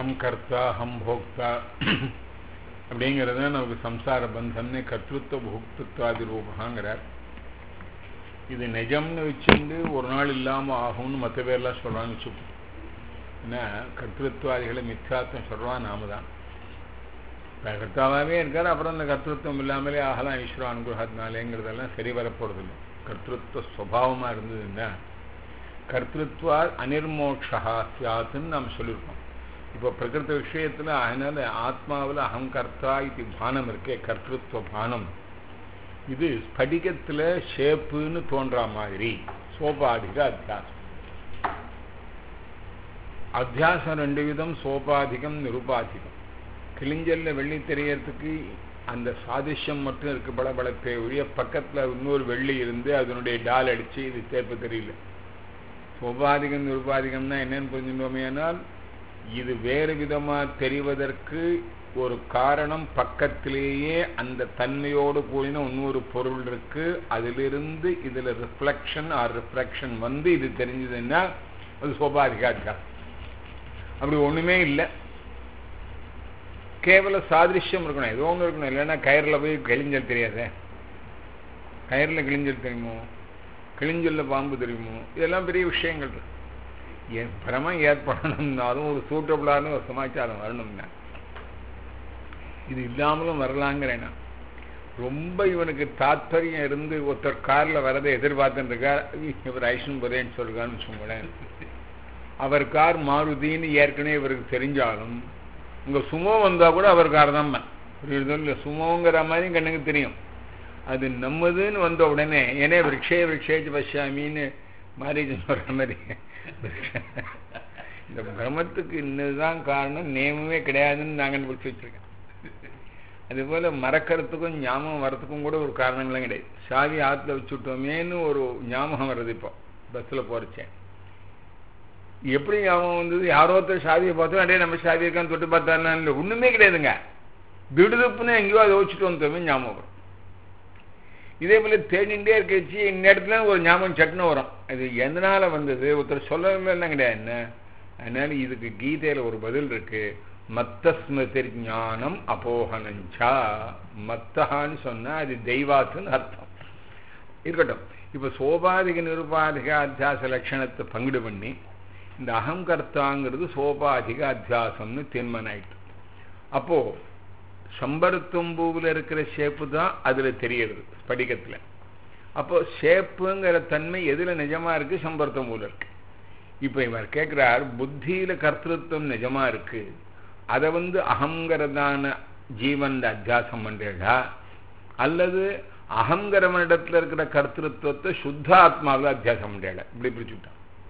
அகம் கர்த்தா அகம் போக்தா அப்படிங்கிறது நமக்கு சம்சார பந்தம்னு கர்த்தத்துவ போக்திருத்வாதி ரூபகாங்கிறார் இது நிஜம்னு வச்சுட்டு ஒரு நாள் இல்லாமல் ஆகும்னு மற்ற பேர்லாம் சொல்கிறான்னு வச்சுப்போம் ஏன்னா கர்த்தத்வாதிகளை மித்யாத்வம் சொல்கிறான் நாம தான் கர்த்தாவே இருக்கார் அப்புறம் இந்த கர்த்தத்துவம் இல்லாமலே ஆகலாம் ஈஸ்வர அனுகிரகத்தினாலேங்கிறதெல்லாம் சரி வரப்போகிறது இல்லை கர்த்தத்துவ சுவாவமாக இருந்ததுன்னா கர்த்தத்வா அனிர்மோக்ஷா சியாத்துன்னு நாம் சொல்லியிருக்கோம் இப்போ பிரகிருத்த விஷயத்தில் அதனால ஆத்மாவில் அகம் கர்த்தா இது பானம் இருக்கே கர்த்தத்துவ பானம் இது ஸ்படிகத்தில் ஷேப்புன்னு தோன்றா மாதிரி சோபாதிக அத்தியாசம் அத்தியாசம் ரெண்டு விதம் சோபாதிகம் நிருபாதிகம் கிளிஞ்சல்ல வெள்ளி தெரியறதுக்கு அந்த சாதிஷ்யம் மட்டும் இருக்கு பளபளப்பே ஒழிய பக்கத்தில் இன்னொரு வெள்ளி இருந்து அதனுடைய டால் அடித்து இது தேர்ப்பு தெரியல சோபாதிகம் நிருபாதிகம்னா என்னன்னு புரிஞ்சுட்டோமேனால் இது வேறு விதமாக தெரிவதற்கு ஒரு காரணம் பக்கத்திலேயே அந்த தன்மையோடு கூடின இன்னொரு பொருள் இருக்கு அதிலிருந்து இதில் ரிஃப்ளெக்ஷன் ஆர் ரிஃப்ளெக்ஷன் வந்து இது தெரிஞ்சதுன்னா அது சோபாதிக அத்தியாசம் அப்படி ஒன்றுமே இல்லை கேவல சாதிருஷ்யம் இருக்கணும் ஏதோ ஒன்று இருக்கணும் இல்லைன்னா கயிறில் போய் கிழிஞ்சல் தெரியாதே கயிறில் கிழிஞ்சல் தெரியுமோ கிழிஞ்சலில் பாம்பு தெரியுமோ இதெல்லாம் பெரிய விஷயங்கள் இருக்கு என் பிரமம் ஏற்படணும்னாலும் ஒரு சூட்டபிளான ஒரு சமாச்சாரம் வரணும்னா இது இல்லாமலும் வரலாங்கிறேன்னா ரொம்ப இவனுக்கு தாத்பரியம் இருந்து ஒருத்தர் காரில் வரதை எதிர்பார்த்துட்டு இருக்கார் இவர் ஐஷன் போதேன்னு சொல்றான்னு வச்சுக்கோங்களேன் அவர் கார் மாருதின்னு ஏற்கனவே இவருக்கு தெரிஞ்சாலும் உங்க சுமோ வந்தா கூட அவர் கார் தான் புரியுதோ இல்லை சுமோங்கிற மாதிரி கண்ணுக்கு தெரியும் அது நம்மதுன்னு வந்த உடனே ஏன்னா விரக்ஷே விரக்ஷேஜ் பஷ்யாமின்னு மாரீஜ் சொல்ற மாதிரி இந்த பிரமத்துக்கு இன்னதுதான் காரணம் நேமமே கிடையாதுன்னு நாங்கள் பிடிச்சி வச்சிருக்கேன் அதுபோல மறக்கிறதுக்கும் ஞாபகம் வர்றதுக்கும் கூட ஒரு காரணங்களும் கிடையாது சாவி ஆற்றுல வச்சுட்டோமேன்னு ஒரு ஞாபகம் வருது இப்போ பஸ்ஸில் போகிறச்சேன் எப்படி ஞாபகம் வந்தது யாரோ ஒருத்தர் சாவியை பார்த்தோம் அடே நம்ம சாவி இருக்கான்னு தொட்டு பார்த்தாலும் இல்லை ஒன்றுமே கிடையாதுங்க திடுதுப்புன்னு எங்கேயோ அதை வச்சுட்டு வந்தோமே ஞாபகம் வரும் இதே போல தேடிண்டே இருக்கச்சு இந்த இடத்துல ஒரு ஞாபகம் சட்டுன்னு வரும் அது எதனால வந்தது ஒருத்தர் சொல்லலாம் கிடையாது என்ன அதனால இதுக்கு கீதையில ஒரு பதில் இருக்கு மத்த ஸ்மிருதி ஞானம் அபோகனஞ்சா மத்தஹான்னு சொன்னா அது தெய்வாத்துன்னு அர்த்தம் இருக்கட்டும் இப்ப சோபாதிக நிருபாதிக அத்தியாச லட்சணத்தை பங்கிடு பண்ணி இந்த அகங்கர்த்தாங்கிறது சோபாதிக அத்தியாசம்னு தீர்மானம் ஆயிட்டு அப்போ சம்பருத்தம்பூவில் இருக்கிற ஷேப்பு தான் அதுல தெரியறது ஸ்படிகத்துல அப்போ ஷேப்புங்கிற தன்மை எதுல நிஜமா இருக்கு சம்பருத்தம்பூவில் இருக்கு இப்ப இவர் கேட்கிறார் புத்தியில கர்த்தத்துவம் நிஜமா இருக்கு அதை வந்து அகங்கிறதான ஜீவன் அத்தியாசம் பண்றா அல்லது அகங்கரமனிடத்துல இருக்கிற கர்த்தத்துவத்தை சுத்த ஆத்மாவில் அத்தியாசம் பண்றா இப்படி பிரிச்சுட்டான்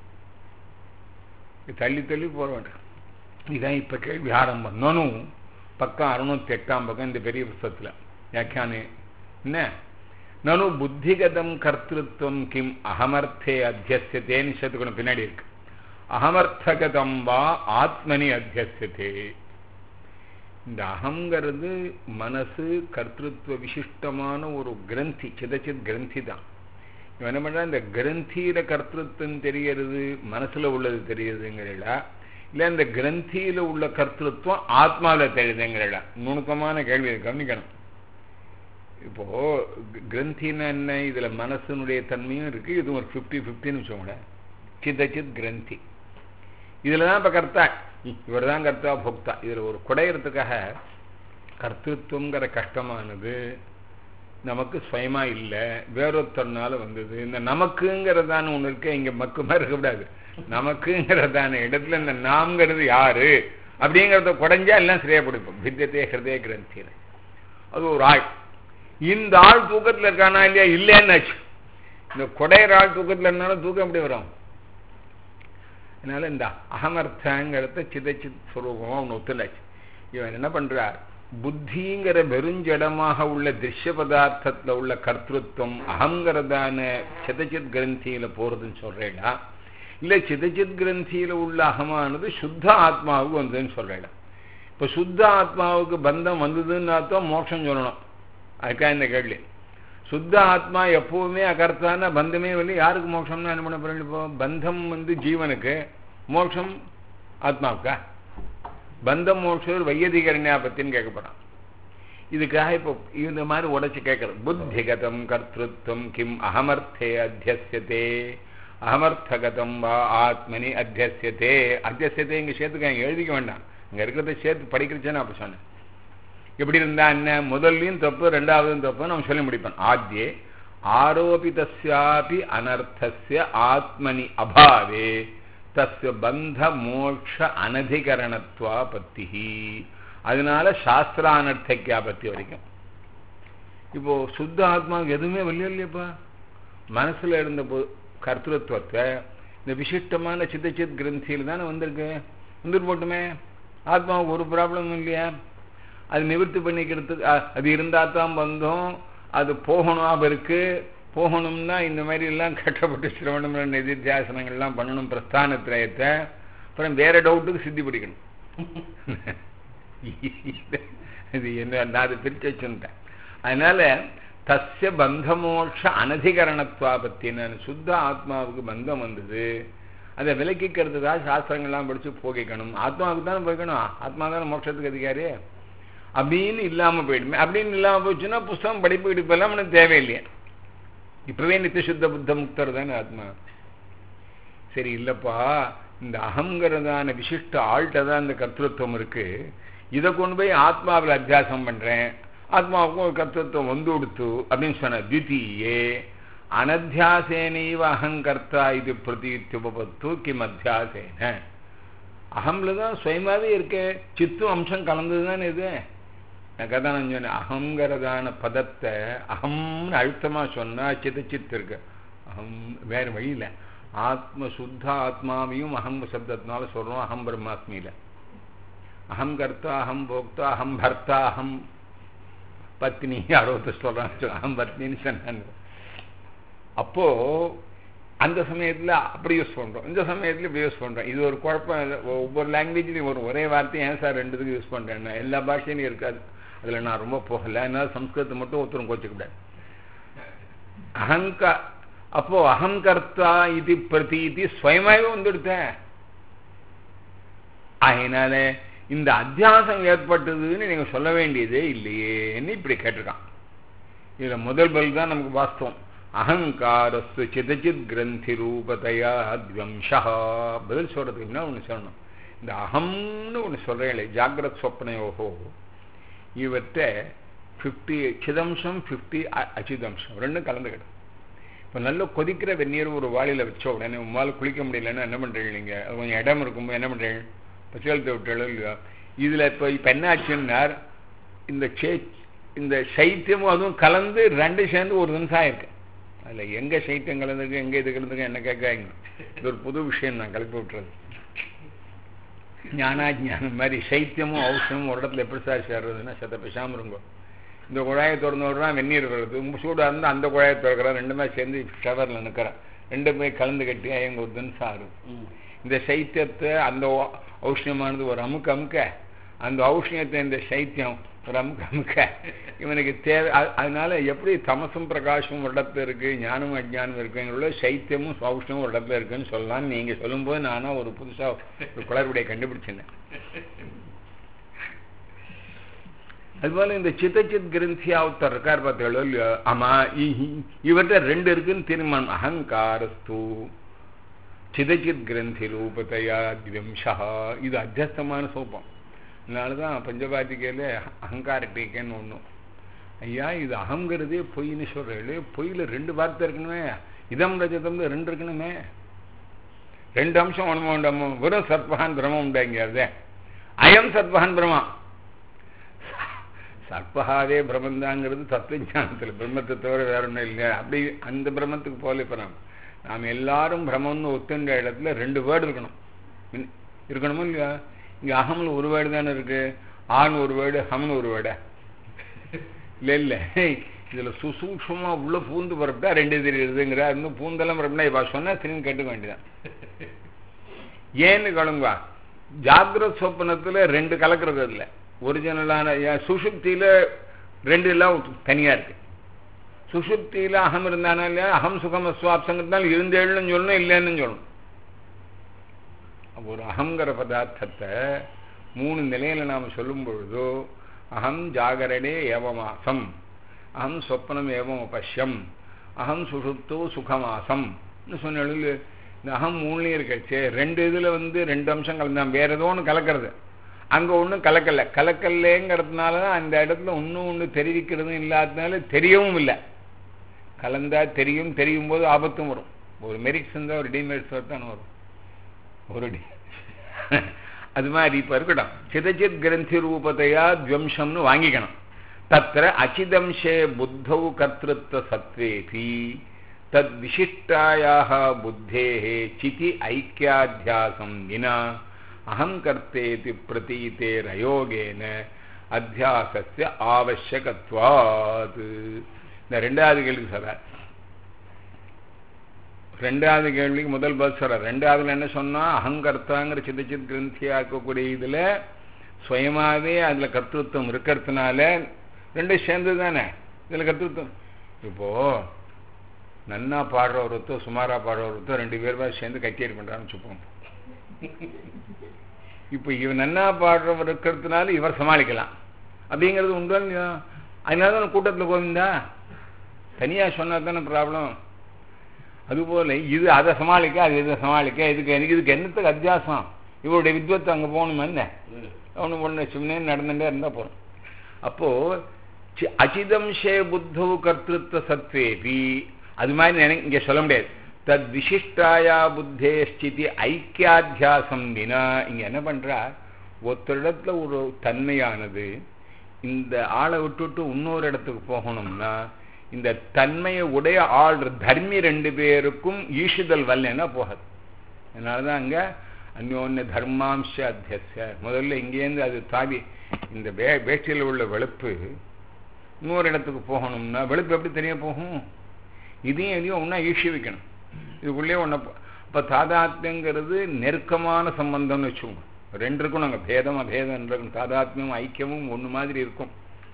தள்ளி தள்ளி போற வேண்டாம் இதான் இப்ப கேள்வி ஆரம்பம் நானும் பக்கம் அறுநூத்தி எட்டாம் பக்கம் இந்த பெரிய புஸ்தகத்தில் வியாக்கியானு என்ன நனு புத்திகதம் கர்த்திருவம் கிம் அகமர்த்தே அத்தியசியத்தேன்னு சேர்த்துக்கணும் பின்னாடி இருக்கு அகமர்த்தகதம் வா ஆத்மனி அத்தியசியத்தே இந்த அகங்கிறது மனசு கர்த்திருவ விசிஷ்டமான ஒரு கிரந்தி சிதச்சித் கிரந்தி தான் இவன் என்ன பண்றா இந்த கிரந்தியில கர்த்திருவம் தெரியறது மனசுல உள்ளது தெரியுதுங்கிறா இல்ல இந்த கிரந்தியில உள்ள கர்த்திருவம் ஆத்மாவில் தெரியுதுங்கிறா நுணுக்கமான கேள்வி கவனிக்கணும் இப்போ கிரந்தின்னா என்ன இதுல மனசனுடைய தன்மையும் இருக்கு இது ஒரு பிப்டி பிப்டின்னு வச்சோங்களேன் சிதச்சித் கிரந்தி இதுல தான் இப்ப கர்த்தா இவர் தான் கர்த்தா போக்தா இதுல ஒரு குடையறதுக்காக கர்த்தத்துவங்கிற கஷ்டமானது நமக்கு சுயமா இல்லை வேறொத்தனால வந்தது இந்த நமக்குங்கிறதான ஒண்ணு இருக்க இங்க மக்குமா இருக்கக்கூடாது நமக்குங்கிறதான இடத்துல இந்த நாம்ங்கிறது யாரு அப்படிங்கிறத குடைஞ்சா எல்லாம் சரியா பிடிப்போம் வித்தியத்தே ஹிருதய கிரந்தியில அது ஒரு ஆள் இந்த ஆள் தூக்கத்துல இருக்கானா இல்லையா இல்லைன்னாச்சு இந்த குடையிற ஆள் தூக்கத்துல இருந்தாலும் தூக்கம் எப்படி வரும் அதனால இந்த அகமர்த்தங்கிறத சிதச்சித் சுரூபமா ஒன்று ஒத்துலாச்சு இவன் என்ன பண்றார் புத்திங்கிற வெறுஞ்சடமாக உள்ள திருஷ்ய பதார்த்தத்துல உள்ள கர்த்தத்துவம் அகங்கிறதான சிதச்சித் கிரந்தியில போறதுன்னு சொல்றேடா இல்ல சிதச்சித் கிரந்தியில உள்ள அகமானது சுத்த ஆத்மாவுக்கு வந்ததுன்னு சொல்றேடா இப்ப சுத்த ஆத்மாவுக்கு பந்தம் வந்ததுன்னா தான் மோட்சம் சொல்லணும் அதுக்காக இந்த கேள்வி சுத்த ஆத்மா எப்பவுமே அகர்த்தான பந்தமே வந்து யாருக்கு மோட்சம்னு என்ன பண்ண போறேன் இப்போ பந்தம் வந்து ஜீவனுக்கு மோட்சம் ஆத்மாவுக்கா பந்த மோட்சர் வையதிகரண்யா பத்தின்னு கேட்கப்படான் இதுக்காக இப்போ இந்த மாதிரி உடைச்சு கேட்கறது புத்திகதம் கர்த்திருவம் கிம் அகமர்த்தே அத்தியசியத்தே அகமர்த்தகதம் வா ஆத்மனி அத்தியசியத்தே அத்தியசியத்தை இங்கே சேர்த்துக்க எழுதிக்க வேண்டாம் இங்கே இருக்கிறத சேர்த்து படிக்கிறச்சேன்னு அப்போ சொன்னேன் எப்படி இருந்தா என்ன முதல்லையும் தப்பு ரெண்டாவதும் தப்பு நம்ம சொல்லி முடிப்போம் ஆத்தியே ஆரோபிதஸ்யாபி அனர்த்தஸ்ய ஆத்மனி அபாவே தஸ்ய பந்த மோட்ச அனதிகரணத்துவா பத்தி அதனால சாஸ்திரானர்த்திக்கா பத்தி வரைக்கும் இப்போ சுத்த ஆத்மாவுக்கு எதுவுமே வரலையோ இல்லையப்பா மனசுல இருந்த கர்த்தத்துவத்தை இந்த விசிஷ்டமான சித்தச்சித் கிரந்தியில் தானே வந்திருக்கு வந்துட்டு போட்டுமே ஆத்மாவுக்கு ஒரு ப்ராப்ளமும் இல்லையா அது நிவர்த்தி பண்ணிக்கிறதுக்கு அது இருந்தால் தான் வந்தோம் அது போகணும் அவருக்கு போகணும்னா இந்த மாதிரி எல்லாம் கட்டப்பட்டு சிரவணம் நிதித்தியாசனங்கள்லாம் பண்ணணும் பிரஸ்தான திரயத்தை அப்புறம் வேற டவுட்டுக்கு சித்தி பிடிக்கணும் இது என்ன நான் அதை பிரித்து வச்சுட்டேன் அதனால தஸ்ய பந்தமோட்ச அனதிகரணத்துவா பத்தின சுத்த ஆத்மாவுக்கு பந்தம் வந்தது அதை விலக்கிக்கிறதுக்காக சாஸ்திரங்கள்லாம் படித்து போகிக்கணும் ஆத்மாவுக்கு தானே போய்க்கணும் ஆத்மா தானே மோட்சத்துக்கு அதிகாரி அப்படின்னு இல்லாமல் போயிடுமே அப்படின்னு இல்லாமல் போச்சுன்னா புஸ்தகம் படிப்பு இடிப்பெல்லாம் நமக்கு தேவையில்லையே இப்பவே நித்தியசுத்த புத்த முக்தர் தானே ஆத்மா சரி இல்லப்பா இந்த அகங்கிறதான விசிஷ்ட ஆள்கிட்ட தான் இந்த கர்த்தத்துவம் இருக்கு இதை கொண்டு போய் ஆத்மாவில் அத்தியாசம் பண்றேன் ஆத்மாவுக்கும் ஒரு கர்த்தத்துவம் வந்து கொடுத்து அப்படின்னு சொன்ன தித்தியே அனத்தியாசேனைவ அகங்கர்த்தா இது பிரதித்யுபத்து கிம் அத்தியாசேன அகம்ல தான் சுயமாவே இருக்க சித்தும் அம்சம் கலந்தது தானே இது நான் கதை நான் சொன்னேன் அகங்கிறதான பதத்தை அகம்னு அழுத்தமாக சொன்னால் சித்த சித்து இருக்கு அகம் வேறு வழியில் ஆத்ம சுத்த ஆத்மாவையும் அகம் சப்தத்தினால சொல்கிறோம் அகம் பிரம்மாத்மியில் அகம் கர்த்தா அகம் போக்தா அகம் பர்த்தா அகம் பத்னி அறுபத்து சொல்கிறான் அகம் பத்னின்னு சொன்னாங்க அப்போ அந்த சமயத்தில் அப்படி யூஸ் பண்ணுறோம் இந்த சமயத்தில் இப்படி யூஸ் பண்ணுறோம் இது ஒரு குழப்பம் இல்லை ஒவ்வொரு லாங்குவேஜ்லையும் ஒரு ஒரே வார்த்தை ஏன் சார் ரெண்டுத்துக்கு யூஸ் பண்ணுறேன் எல்லா பாஷையிலையும் இருக்காது அதில் நான் ரொம்ப போகலை அதனால சம்ஸ்கிருதத்தை மட்டும் ஒருத்தரும் கோச்சிக்கூடாது அகங்கா அப்போ அகங்கர்த்தா இது பிரதீதி ஸ்வயமாவே வந்துடுத்தேன் அதனால இந்த அத்தியாசம் ஏற்பட்டதுன்னு நீங்க சொல்ல வேண்டியதே இல்லையேன்னு இப்படி கேட்டிருக்கான் இதுல முதல் பதில் தான் நமக்கு வாஸ்தவம் அகங்காரஸ்து சிதச்சித் கிரந்தி ரூபதையா துவம்சா பதில் சொல்றதுக்கு என்ன ஒன்று சொல்லணும் இந்த அகம்னு ஒன்று சொல்றேன் ஜாகிரத் சொப்னயோகோ இவற்றை ஃபிஃப்டி சிதம்சம் ஃபிஃப்டி அச்சிதம்சம் ரெண்டும் கலந்துக்கிடும் இப்போ நல்ல கொதிக்கிற வெந்நீர் ஒரு வாளியில் வச்ச உடனே உங்களால் குளிக்க முடியலன்னா என்ன பண்ணுறீங்க நீங்கள் அது கொஞ்சம் இடம் இருக்கும்போது என்ன பண்ணுறீங்க பச்சையெழுத்து விட்டாலும் இல்லையா இதில் இப்போ இப்போ என்ன ஆச்சுன்னார் இந்த சே இந்த சைத்தியமும் அதுவும் கலந்து ரெண்டு சேர்ந்து ஒரு நிமிஷம் ஆயிருக்கு அதில் எங்கே சைத்தியம் கலந்துருக்கு எங்கே இது கலந்துருக்கு என்ன கேட்காங்க இது ஒரு புது விஷயம் நான் கிளப்பி விட்டுறது ஞானாஜானம் மாதிரி சைத்தியமும் ஔஷதமும் ஒரு இடத்துல எப்படி சார் சேர்றதுன்னா சத்த பேசாமல் இருங்கோ இந்த குழாயை திறந்து விடுறான் வெந்நீர் வருது சூடாக இருந்தால் அந்த குழாயை திறக்கிறான் ரெண்டுமே சேர்ந்து ஷவரில் நிற்கிறான் ரெண்டுமே கலந்து கட்டி எங்க ஒரு தினசம் ஆறும் இந்த சைத்தியத்தை அந்த ஔஷ்ணியமானது ஒரு அமுக்க அமுக்க அந்த ஔஷ்ணியத்தை இந்த சைத்தியம் ஒரு அமுக்க அமுக்க இவனுக்கு தேவை அதனால எப்படி தமசும் பிரகாசமும் ஒரு இடத்துல இருக்கு ஞானமும் அஜானம் இருக்குங்கிற சைத்தியமும் சௌஷ்ணமும் ஒரு இடத்துல இருக்குன்னு சொல்லலாம் நீங்க சொல்லும்போது நானா ஒரு புதுசா ஒரு குளறுபடியை கண்டுபிடிச்சேன் அதுபோல இந்த சித்தச்சித் கிரந்தியா ஒருத்தர் இருக்கார் பார்த்தீங்களோ இல்லையோ ஆமா இவர்கிட்ட ரெண்டு இருக்குன்னு தீர்மானம் அகங்காரஸ்து சிதச்சித் கிரந்தி ரூபத்தையா திவம்சா இது அத்தியஸ்தமான சோப்பம் அதனாலதான் பஞ்சபாதிக்கையில அகங்கார டீக்கன்னு ஒண்ணும் ஐயா இது அகங்கிறதே பொய்ன்னு சொல்றேன் பொய்யில ரெண்டு வார்த்தை இருக்கணுமே இதம் ரஜதம் ரெண்டு இருக்கணுமே ரெண்டு அம்சம் ஒன்று உண்டமோ வெறும் சர்பகான் பிரமம் உண்டாங்கிறதே அயம் சர்பகான் பிரமா சர்பகாவே பிரம்மந்தாங்கிறது தத்துவஞானத்தில் பிரம்மத்தை தவிர வேற ஒன்றும் இல்லை அப்படி அந்த பிரம்மத்துக்கு போல இப்போ நாம் நாம் எல்லாரும் பிரம்மம்னு ஒத்துன்ற இடத்துல ரெண்டு வேர்டு இருக்கணும் இருக்கணுமோ இல்லையா இங்கே அகம்னு ஒரு வேர்டு தானே இருக்கு ஆண் ஒரு வேர்டு ஹம்னு ஒரு வேர்டா இல்லை இல்லை இதில் சுசூக்ஷமா உள்ள பூந்து பரப்பிட்டா ரெண்டு தெரியுதுங்கிற இன்னும் பூந்தெல்லாம் பரப்பினா இவா சொன்னா திரும்பி கேட்டுக்க வேண்டியதான் ஏன்னு கழுங்கா ஜாகிரத் சொப்பனத்தில் ரெண்டு கலக்கிறது இல்லை ஒரிஜினலான சுஷுப்தியில் ரெண்டு எல்லாம் தனியா இருக்கு சுஷுப்தியில் அகம் இருந்தானா இல்லையா அகம் சுகம் அஸ்வாப்சங்கிறதுனால இருந்தேள்னு சொல்லணும் இல்லைன்னு சொல்லணும் ஒரு அகங்கிற பதார்த்தத்தை மூணு நிலையில நாம் சொல்லும் பொழுதோ அகம் ஜாகரணே ஏவமாசம் அகம் சொப்னம் ஏவம் உபஷ்யம் அகம் சுசுப்தோ சுகமாசம் சொன்ன இந்த அகம் மூணுலையும் இருக்கச்சு ரெண்டு இதுல வந்து ரெண்டு அம்சம் கலந்தான் வேற ஏதோ ஒன்று கலக்கிறது அங்க ஒன்றும் கலக்கல கலக்கல்லேங்கிறதுனால தான் அந்த இடத்துல ஒன்றும் ஒன்று தெரிவிக்கிறதும் இல்லாததுனால தெரியவும் இல்லை கலந்தா தெரியும் தெரியும் போது ஆபத்தும் வரும் ஒரு மெரிட்ஸ் இருந்தால் ஒரு டிமெரிட்ஸ் தானே வரும் ஒரு டி அது மாதிரி இப்போ இருக்கட்டும் சிதச்சித் கிரந்தி ரூபத்தையா துவம்சம்னு வாங்கிக்கணும் தத்திர அச்சிதம்சே புத்தௌ கர்த்திருவ சத்வேபி தத் விசிஷ்டாயாக புத்தேः சிதி ஐக்கியாத்தியாசம் வினா அகம் கர்த்தேதி பிரதீதேரயோகேன அத்தியாசஸ்ய ஆவசியகத்வாத் இந்த ரெண்டாவது கேள்வி சொல்றார் ரெண்டாவது கேள்விக்கு முதல் பதில் சொல்றார் ரெண்டாவதுல என்ன சொன்னா அகங்கர்த்தாங்கிற சித்தச்சித் கிரந்தியா இருக்கக்கூடிய இதுல சுயமாவே அதுல கர்த்தத்துவம் இருக்கிறதுனால ரெண்டும் சேர்ந்தது தானே இதுல கர்த்தத்துவம் இப்போ நன்னா பாடுற ஒருத்தோ சுமாரா பாடுற ஒருத்தோ ரெண்டு பேருமா சேர்ந்து கச்சேரி பண்றான்னு வச்சுப்போம் இப்போ இவன் நன்னா பாடுறவர் இருக்கிறதுனால இவர் சமாளிக்கலாம் அப்படிங்கிறது உண்டு இல்லையா அதனால தான் கூட்டத்தில் கோவிந்தா தனியாக சொன்னா தானே ப்ராப்ளம் அதுபோல இது அதை சமாளிக்க அது இதை சமாளிக்க இதுக்கு எனக்கு இதுக்கு என்னத்துக்கு அத்தியாசம் இவருடைய வித்வத்தை அங்கே போகணுமா என்ன ஒன்று ஒன்று சும்னே நடந்துட்டே இருந்தால் போகணும் அப்போ அச்சிதம்சே புத்தவு கர்த்திருவ சத்வேபி அது மாதிரி நினை இங்கே சொல்ல முடியாது தத் விசிஷ்டாயா புத்தே ஸ்திதி ஐக்கியாத்தியாசம் வினா இங்க என்ன பண்றா ஒருத்தரிடத்துல ஒரு தன்மையானது இந்த ஆளை விட்டுட்டு இன்னொரு இடத்துக்கு போகணும்னா இந்த தன்மையை உடைய ஆள் தர்மி ரெண்டு பேருக்கும் ஈஷுதல் வல்லன்னா போகாது அதனாலதான் அங்க அந்யோன்ய தர்மாம்ச அத்தியச முதல்ல இங்கேருந்து அது தாவி இந்த வே வேட்டையில் உள்ள வெளுப்பு இன்னொரு இடத்துக்கு போகணும்னா வெளுப்பு எப்படி தெரிய போகும் இதையும் இதையும் ஒன்றா ஈஷி வைக்கணும் இதுக்குள்ளே ஒன்று இப்போ தாதாத்மியங்கிறது நெருக்கமான சம்பந்தம்னு வச்சுக்கோங்க ரெண்டு இருக்கும் நாங்கள் பேதம் அபேதம் இருக்கும் தாதாத்மியம் ஐக்கியமும் ஒன்று மாதிரி இருக்கும்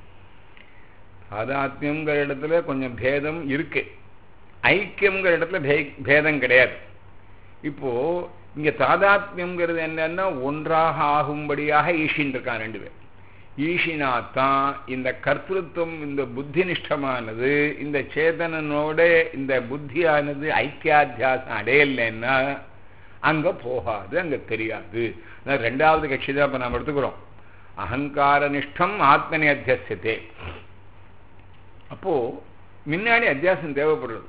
தாதாத்மியங்கிற இடத்துல கொஞ்சம் பேதம் இருக்கு ஐக்கியங்கிற இடத்துல பேதம் கிடையாது இப்போ இங்க தாதாத்மியங்கிறது என்னன்னா ஒன்றாக ஆகும்படியாக ஈஷின் இருக்கான் ரெண்டு பேர் ஈஷினாத்தான் இந்த கர்த்திருவம் இந்த புத்தி நிஷ்டமானது இந்த சேதனனோட இந்த புத்தியானது ஐக்கியாத்தியாசம் அடையலைன்னா அங்க போகாது அங்க தெரியாது ரெண்டாவது கட்சி தான் இப்ப நாம் எடுத்துக்கிறோம் அகங்கார நிஷ்டம் ஆத்மனி அத்தியசத்தே அப்போ முன்னாடி அத்தியாசம் தேவைப்படுறது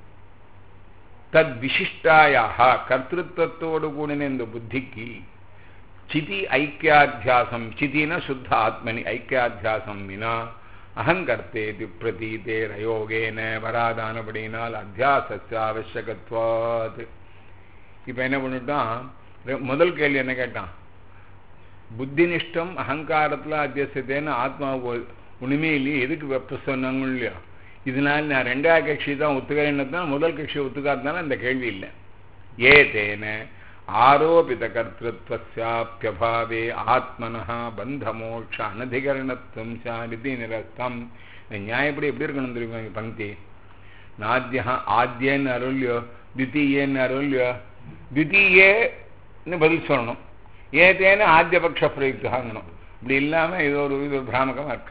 தத் விசிஷ்டாயாக கர்த்திருவத்தோடு கூடின இந்த புத்திக்கு சிதி ஐக்கியாத்தியாசம் சித்தின சுத்த ஆத்மனி ஐக்கியாத்தியாசம் வினா அகங்கர்த்தேதி பிரதீதே ரயோகேன வராதானபடியினால் அத்தியாசஸ்ய அவசியகத்வாத் இப்போ என்ன பண்ணிட்டான் முதல் கேள்வி என்ன கேட்டான் புத்தினிஷ்டம் அகங்காரத்தில் அத்தியசத்தேன்னு ஆத்மா ஒண்ணுமே இல்லையே எதுக்கு வெப்ப சொன்னாங்க இல்லையா இதனால நான் ரெண்டாவது கட்சி தான் ஒத்துக்கிறேன்னு தான் முதல் கட்சி ஒத்துக்காதனால அந்த கேள்வி இல்லை ஏ தேன ஆரோபித கர்த்திருவசாப்பியபாவே ஆத்மன பந்தமோட்ச அனதிகரணத்துவம் சாரிதி நிரஸ்தம் நியாயப்படி எப்படி இருக்கணும் தெரியுமா பங்கி நாத்தியா ஆத்தியன்னு அருள்யோ தித்தீயன்னு அருள்யோ தித்தீயேன்னு பதில் சொல்லணும் ஏதேன்னு ஆத்தியபக்ஷ பிரயுக்தாங்கணும் இப்படி இல்லாம இது ஒரு இது ஒரு பிராமகமா இருக்கு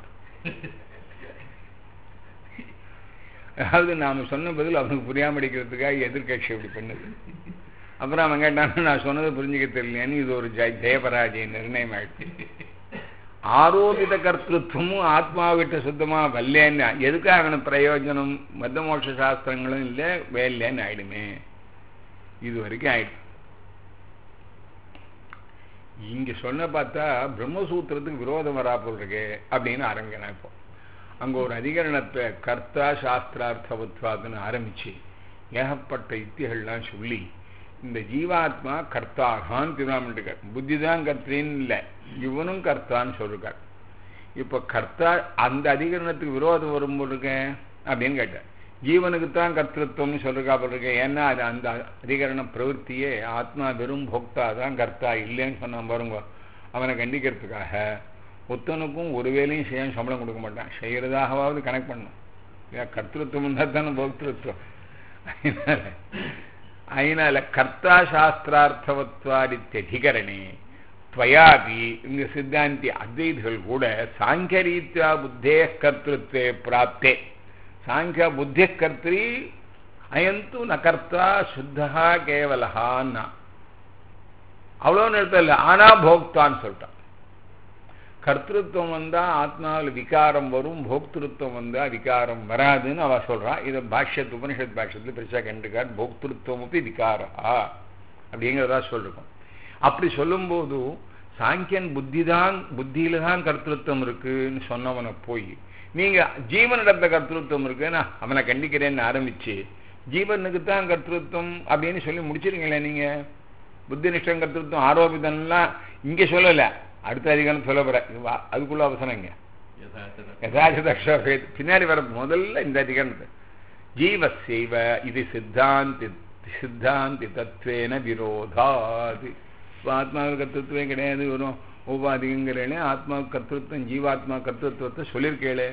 அதாவது நாம சொன்ன பதில் அவனுக்கு புரியாம அடிக்கிறதுக்காக எதிர்கட்சி இப்படி பண்ணுது அப்புறம் அவன் கேட்டான் நான் சொன்னதை புரிஞ்சுக்க தெரியலையான்னு இது ஒரு ஜெய ஜெயபராஜய நிர்ணயம் ஆயிடுச்சு ஆரோபித கர்த்திருவமும் ஆத்மாவிட்ட சுத்தமா வரலன்னு எதுக்காக அவனுக்கு பிரயோஜனம் மத்த மோட்ச சாஸ்திரங்களும் இல்லை வேலைன்னு ஆயிடுமே இது வரைக்கும் ஆயிடுச்சு இங்க சொன்ன பார்த்தா பிரம்மசூத்திரத்துக்கு விரோதம் வரா போல் இருக்கு அப்படின்னு ஆரம்பிக்கிறேன் இப்போ அங்க ஒரு அதிகரணத்தை கர்த்தா சாஸ்திரார்த்தவத்வாதுன்னு ஆரம்பிச்சு ஏகப்பட்ட யுக்திகள்லாம் சொல்லி இந்த ஜீவாத்மா கர்த்தாகான்னு திருவாமிட்டுக்கார் புத்தி தான் கர்த்தின்னு இல்லை இவனும் கர்த்தான்னு சொல்லிருக்கார் இப்போ கர்த்தா அந்த அதிகரணத்துக்கு விரோதம் வரும்போது இருக்கேன் அப்படின்னு கேட்டார் ஜீவனுக்கு தான் கர்த்திருவம்னு சொல்லிருக்கா போல் இருக்கேன் ஏன்னா அது அந்த அதிகரண பிரவൃத்தியே ஆத்மா வெறும் போக்தா தான் கர்த்தா இல்லைன்னு சொன்னான் பாருங்க அவனை கண்டிக்கிறதுக்காக ஒத்தனுக்கும் ஒரு வேலையும் செய்ய சம்பளம் கொடுக்க மாட்டான் செய்யறதாகவாவது கனெக்ட் பண்ணும் கர்த்திருவம் தான் தானே போக்திருத்துவம் அதனால அதனால கர்த்தா சாஸ்திரார்த்தவத்வாதித்ததிகரணே துவயாபி இங்க சித்தாந்தி அத்வைதிகள் கூட சாங்கிய ரீத்யா புத்தே கர்த்திருத்தே பிராப்தே சாங்கிய புத்தி கர்த்திரி அயந்து ந கர்த்தா சுத்தா கேவலஹான்னா அவ்வளோ நிறுத்தம் இல்லை ஆனா போக்தான்னு சொல்லிட்டான் கர்த்திருவம் வந்தா ஆத்மாவில் விகாரம் வரும் போக்திருத்தம் வந்தா விகாரம் வராதுன்னு அவ சொல்றா இதை பாஷ்யத்து உபனிஷத் பாஷ்யத்தில் பெருசா கண்டுக்காட் போக்திருத்தம் அப்படி விகாரா அப்படிங்கிறதா சொல்லிருக்கோம் அப்படி சொல்லும்போது சாங்கியன் புத்தி தான் புத்தியில தான் கர்த்திருவம் இருக்குன்னு சொன்னவனை போய் நீங்க ஜீவனிடத்த கர்த்திருவம் இருக்குன்னா அவனை கண்டிக்கிறேன்னு ஆரம்பிச்சு ஜீவனுக்கு தான் கர்த்திருவம் அப்படின்னு சொல்லி முடிச்சிருங்களே நீங்க புத்தி நிஷ்டம் கர்த்திருவம் ஆரோபிதம்லாம் இங்க சொல்லல அடுத்த அதிகாரம் சொல்ல போற அதுக்குள்ள அவசரம் இங்க யதாச்சதக்ஷ பின்னாடி வர முதல்ல இந்த அதிகாரத்தை ஜீவசைவ இது சித்தாந்தி சித்தாந்தி தத்துவேன விரோதாது ஆத்மாவுக்கு கர்த்தத்துவம் கிடையாது வரும் உபாதிங்கிறேனே ஆத்மாவுக்கு கர்த்தத்துவம் ஜீவாத்மா கர்த்தத்துவத்தை சொல்லியிருக்கேளே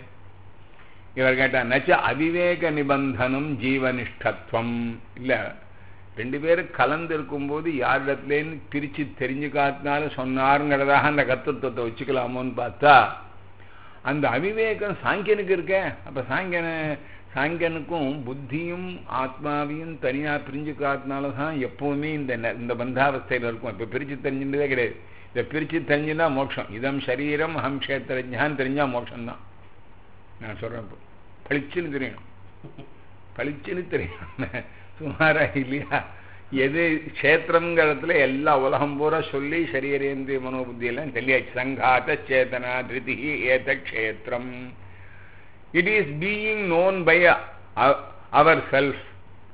இவர் கேட்டா நச்ச அவிவேக நிபந்தனம் ஜீவனிஷ்டத்துவம் இல்ல ரெண்டு பேரும் கலந்து இருக்கும்போது யாரிடத்துலேருந்து பிரிச்சு தெரிஞ்சுக்காத்தினால சொன்னாருங்கிறதாக அந்த கர்த்தத்துவத்தை வச்சுக்கலாமோன்னு பார்த்தா அந்த அவிவேகம் சாங்கியனுக்கு இருக்க அப்ப சாங்கியன சாங்கியனுக்கும் புத்தியும் ஆத்மாவையும் தனியா பிரிஞ்சு காத்தினால தான் எப்பவுமே இந்த இந்த பந்தாவஸ்தையில் இருக்கும் இப்ப பிரிச்சு தெரிஞ்சுட்டதே கிடையாது இதை பிரிச்சு தெரிஞ்சுன்னா மோட்சம் இதம் சரீரம் அகம் கஷேத்திரஜான்னு தெரிஞ்சா மோட்சம் தான் நான் சொல்றேன் இப்போ பளிச்சுன்னு தெரியணும் பளிச்சுன்னு தெரியணும் சுமாரா இல்லையா எது கஷேத்திரங்கிறதுல எல்லா உலகம் பூரா சொல்லி சரீரேந்திரிய மனோபுத்தியெல்லாம் சொல்லியாச்சு சங்காத சேதனா திருதி ஏத க்ஷேத்திரம் it is being known by our self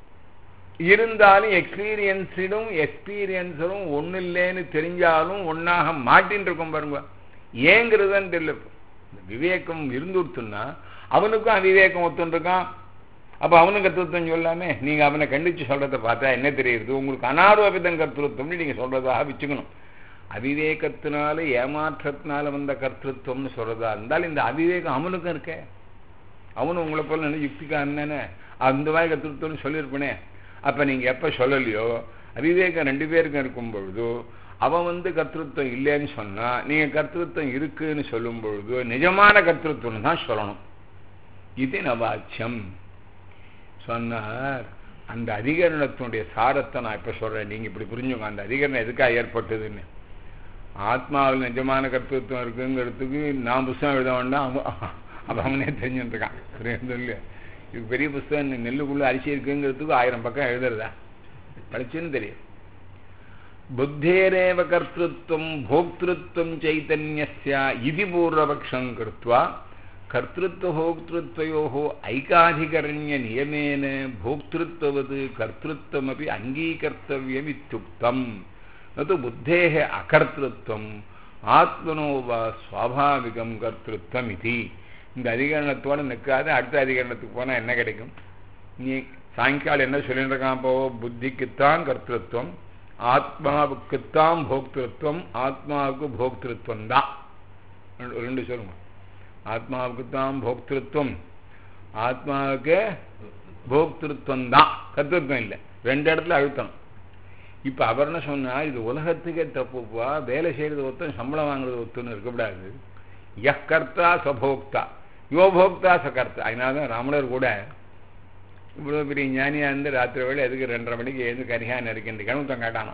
இருந்தாலும் எக்ஸ்பீரியன்ஸிடும் எக்ஸ்பீரியன்ஸரும் ஒன்றும் இல்லைன்னு தெரிஞ்சாலும் ஒன்றாக மாட்டின்னு இருக்கும் பாருங்க ஏங்கிறதுன்னு தெரியல விவேகம் இருந்துடுத்துன்னா அவனுக்கும் அவிவேகம் ஒத்துருக்கான் அப்போ அவனும் கருத்துவம் சொல்லாமே நீங்கள் அவனை கண்டித்து சொல்கிறத பார்த்தா என்ன தெரியுது உங்களுக்கு அனாரோபிதம் கர்த்தத்துவம்னு நீங்கள் சொல்கிறதாக வச்சுக்கணும் அவிவேகத்தினால ஏமாற்றத்தினால வந்த கர்த்தத்துவம்னு சொல்கிறதா இருந்தாலும் இந்த அவிவேகம் அவனுக்கும் இருக்கே அவனும் உங்களை போல நினை யுக்திக்காரனே அந்த மாதிரி கர்த்தத்துவம்னு சொல்லியிருப்பனே அப்போ நீங்கள் எப்போ சொல்லலையோ அவிவேகம் ரெண்டு பேருக்கும் இருக்கும் பொழுதோ அவன் வந்து கர்த்தத்துவம் இல்லைன்னு சொன்னால் நீங்கள் கர்த்தத்துவம் இருக்குன்னு சொல்லும் பொழுது நிஜமான கர்த்தத்துவம் தான் சொல்லணும் இது நவாச்சியம் சொன்னார் அந்த அதிகரணத்தினுடைய சாரத்தை நான் இப்போ சொல்கிறேன் நீங்கள் இப்படி புரிஞ்சுங்க அந்த அதிகரணம் எதுக்காக ஏற்பட்டதுன்னு ஆத்மாவில் நிஜமான கர்த்தத்துவம் இருக்குங்கிறதுக்கு நான் புஸ்தகம் எழுத வேண்டாம் அவன் அவனே தெரிஞ்சுட்டுருக்கான் புரியுது இது பெரிய புஸ்தகம் நெல்லுக்குள்ளே அரிசி இருக்குங்கிறதுக்கு ஆயிரம் பக்கம் எழுதுறதா படிச்சுன்னு தெரியும் புத்தேரேவ கர்த்திருவம் போக்திருத்தம் சைத்தன்யஸ்ய இது பூர்வபக்ஷம் கிருத்வா கர்த்திருவபோக்திருத்தயோ ஐகாதிகரண்ய நியமேன போக்திருத்தவது கர்த்திருவமபி அங்கீகர்த்தவியம் இத்தியுக்தம் நது புத்தே அகர்த்திருவம் ஆத்மனோ வா சுவாபாவிகம் கர்த்திருவம் இது இந்த அதிகரணத்தோடு நிற்காது அடுத்த அதிகரணத்துக்கு போனால் என்ன கிடைக்கும் நீ சாயங்காலம் என்ன சொல்லிட்டு இருக்கான் இப்போ புத்திக்குத்தான் கர்த்திருவம் ஆத்மாவுக்குத்தான் போக்திருத்துவம் ஆத்மாவுக்கு போக்திருத்துவம் தான் ரெண்டு சொல்லுங்க ஆத்மாவுக்கு தான் போக்திருத்துவம் ஆத்மாவுக்கு போக்திருத்துவம் தான் கர்த்தத்துவம் இல்லை ரெண்டு இடத்துல அழுத்தம் இப்போ அவர் என்ன சொன்னால் இது உலகத்துக்கே தப்புப்பா வேலை செய்கிறது ஒருத்தன் சம்பளம் வாங்குறது ஒத்துன்னு இருக்கக்கூடாது யக் கர்த்தா சபோக்தா யோ போக்தா சகர்த்தா அதனால தான் ராமணர் கூட இவ்வளோ பெரிய ஞானியாக இருந்து ராத்திரி வேலை எதுக்கு ரெண்டரை மணிக்கு எழுந்து கரியாக நறுக்கின்ற கணவத்தம் கேட்டானோ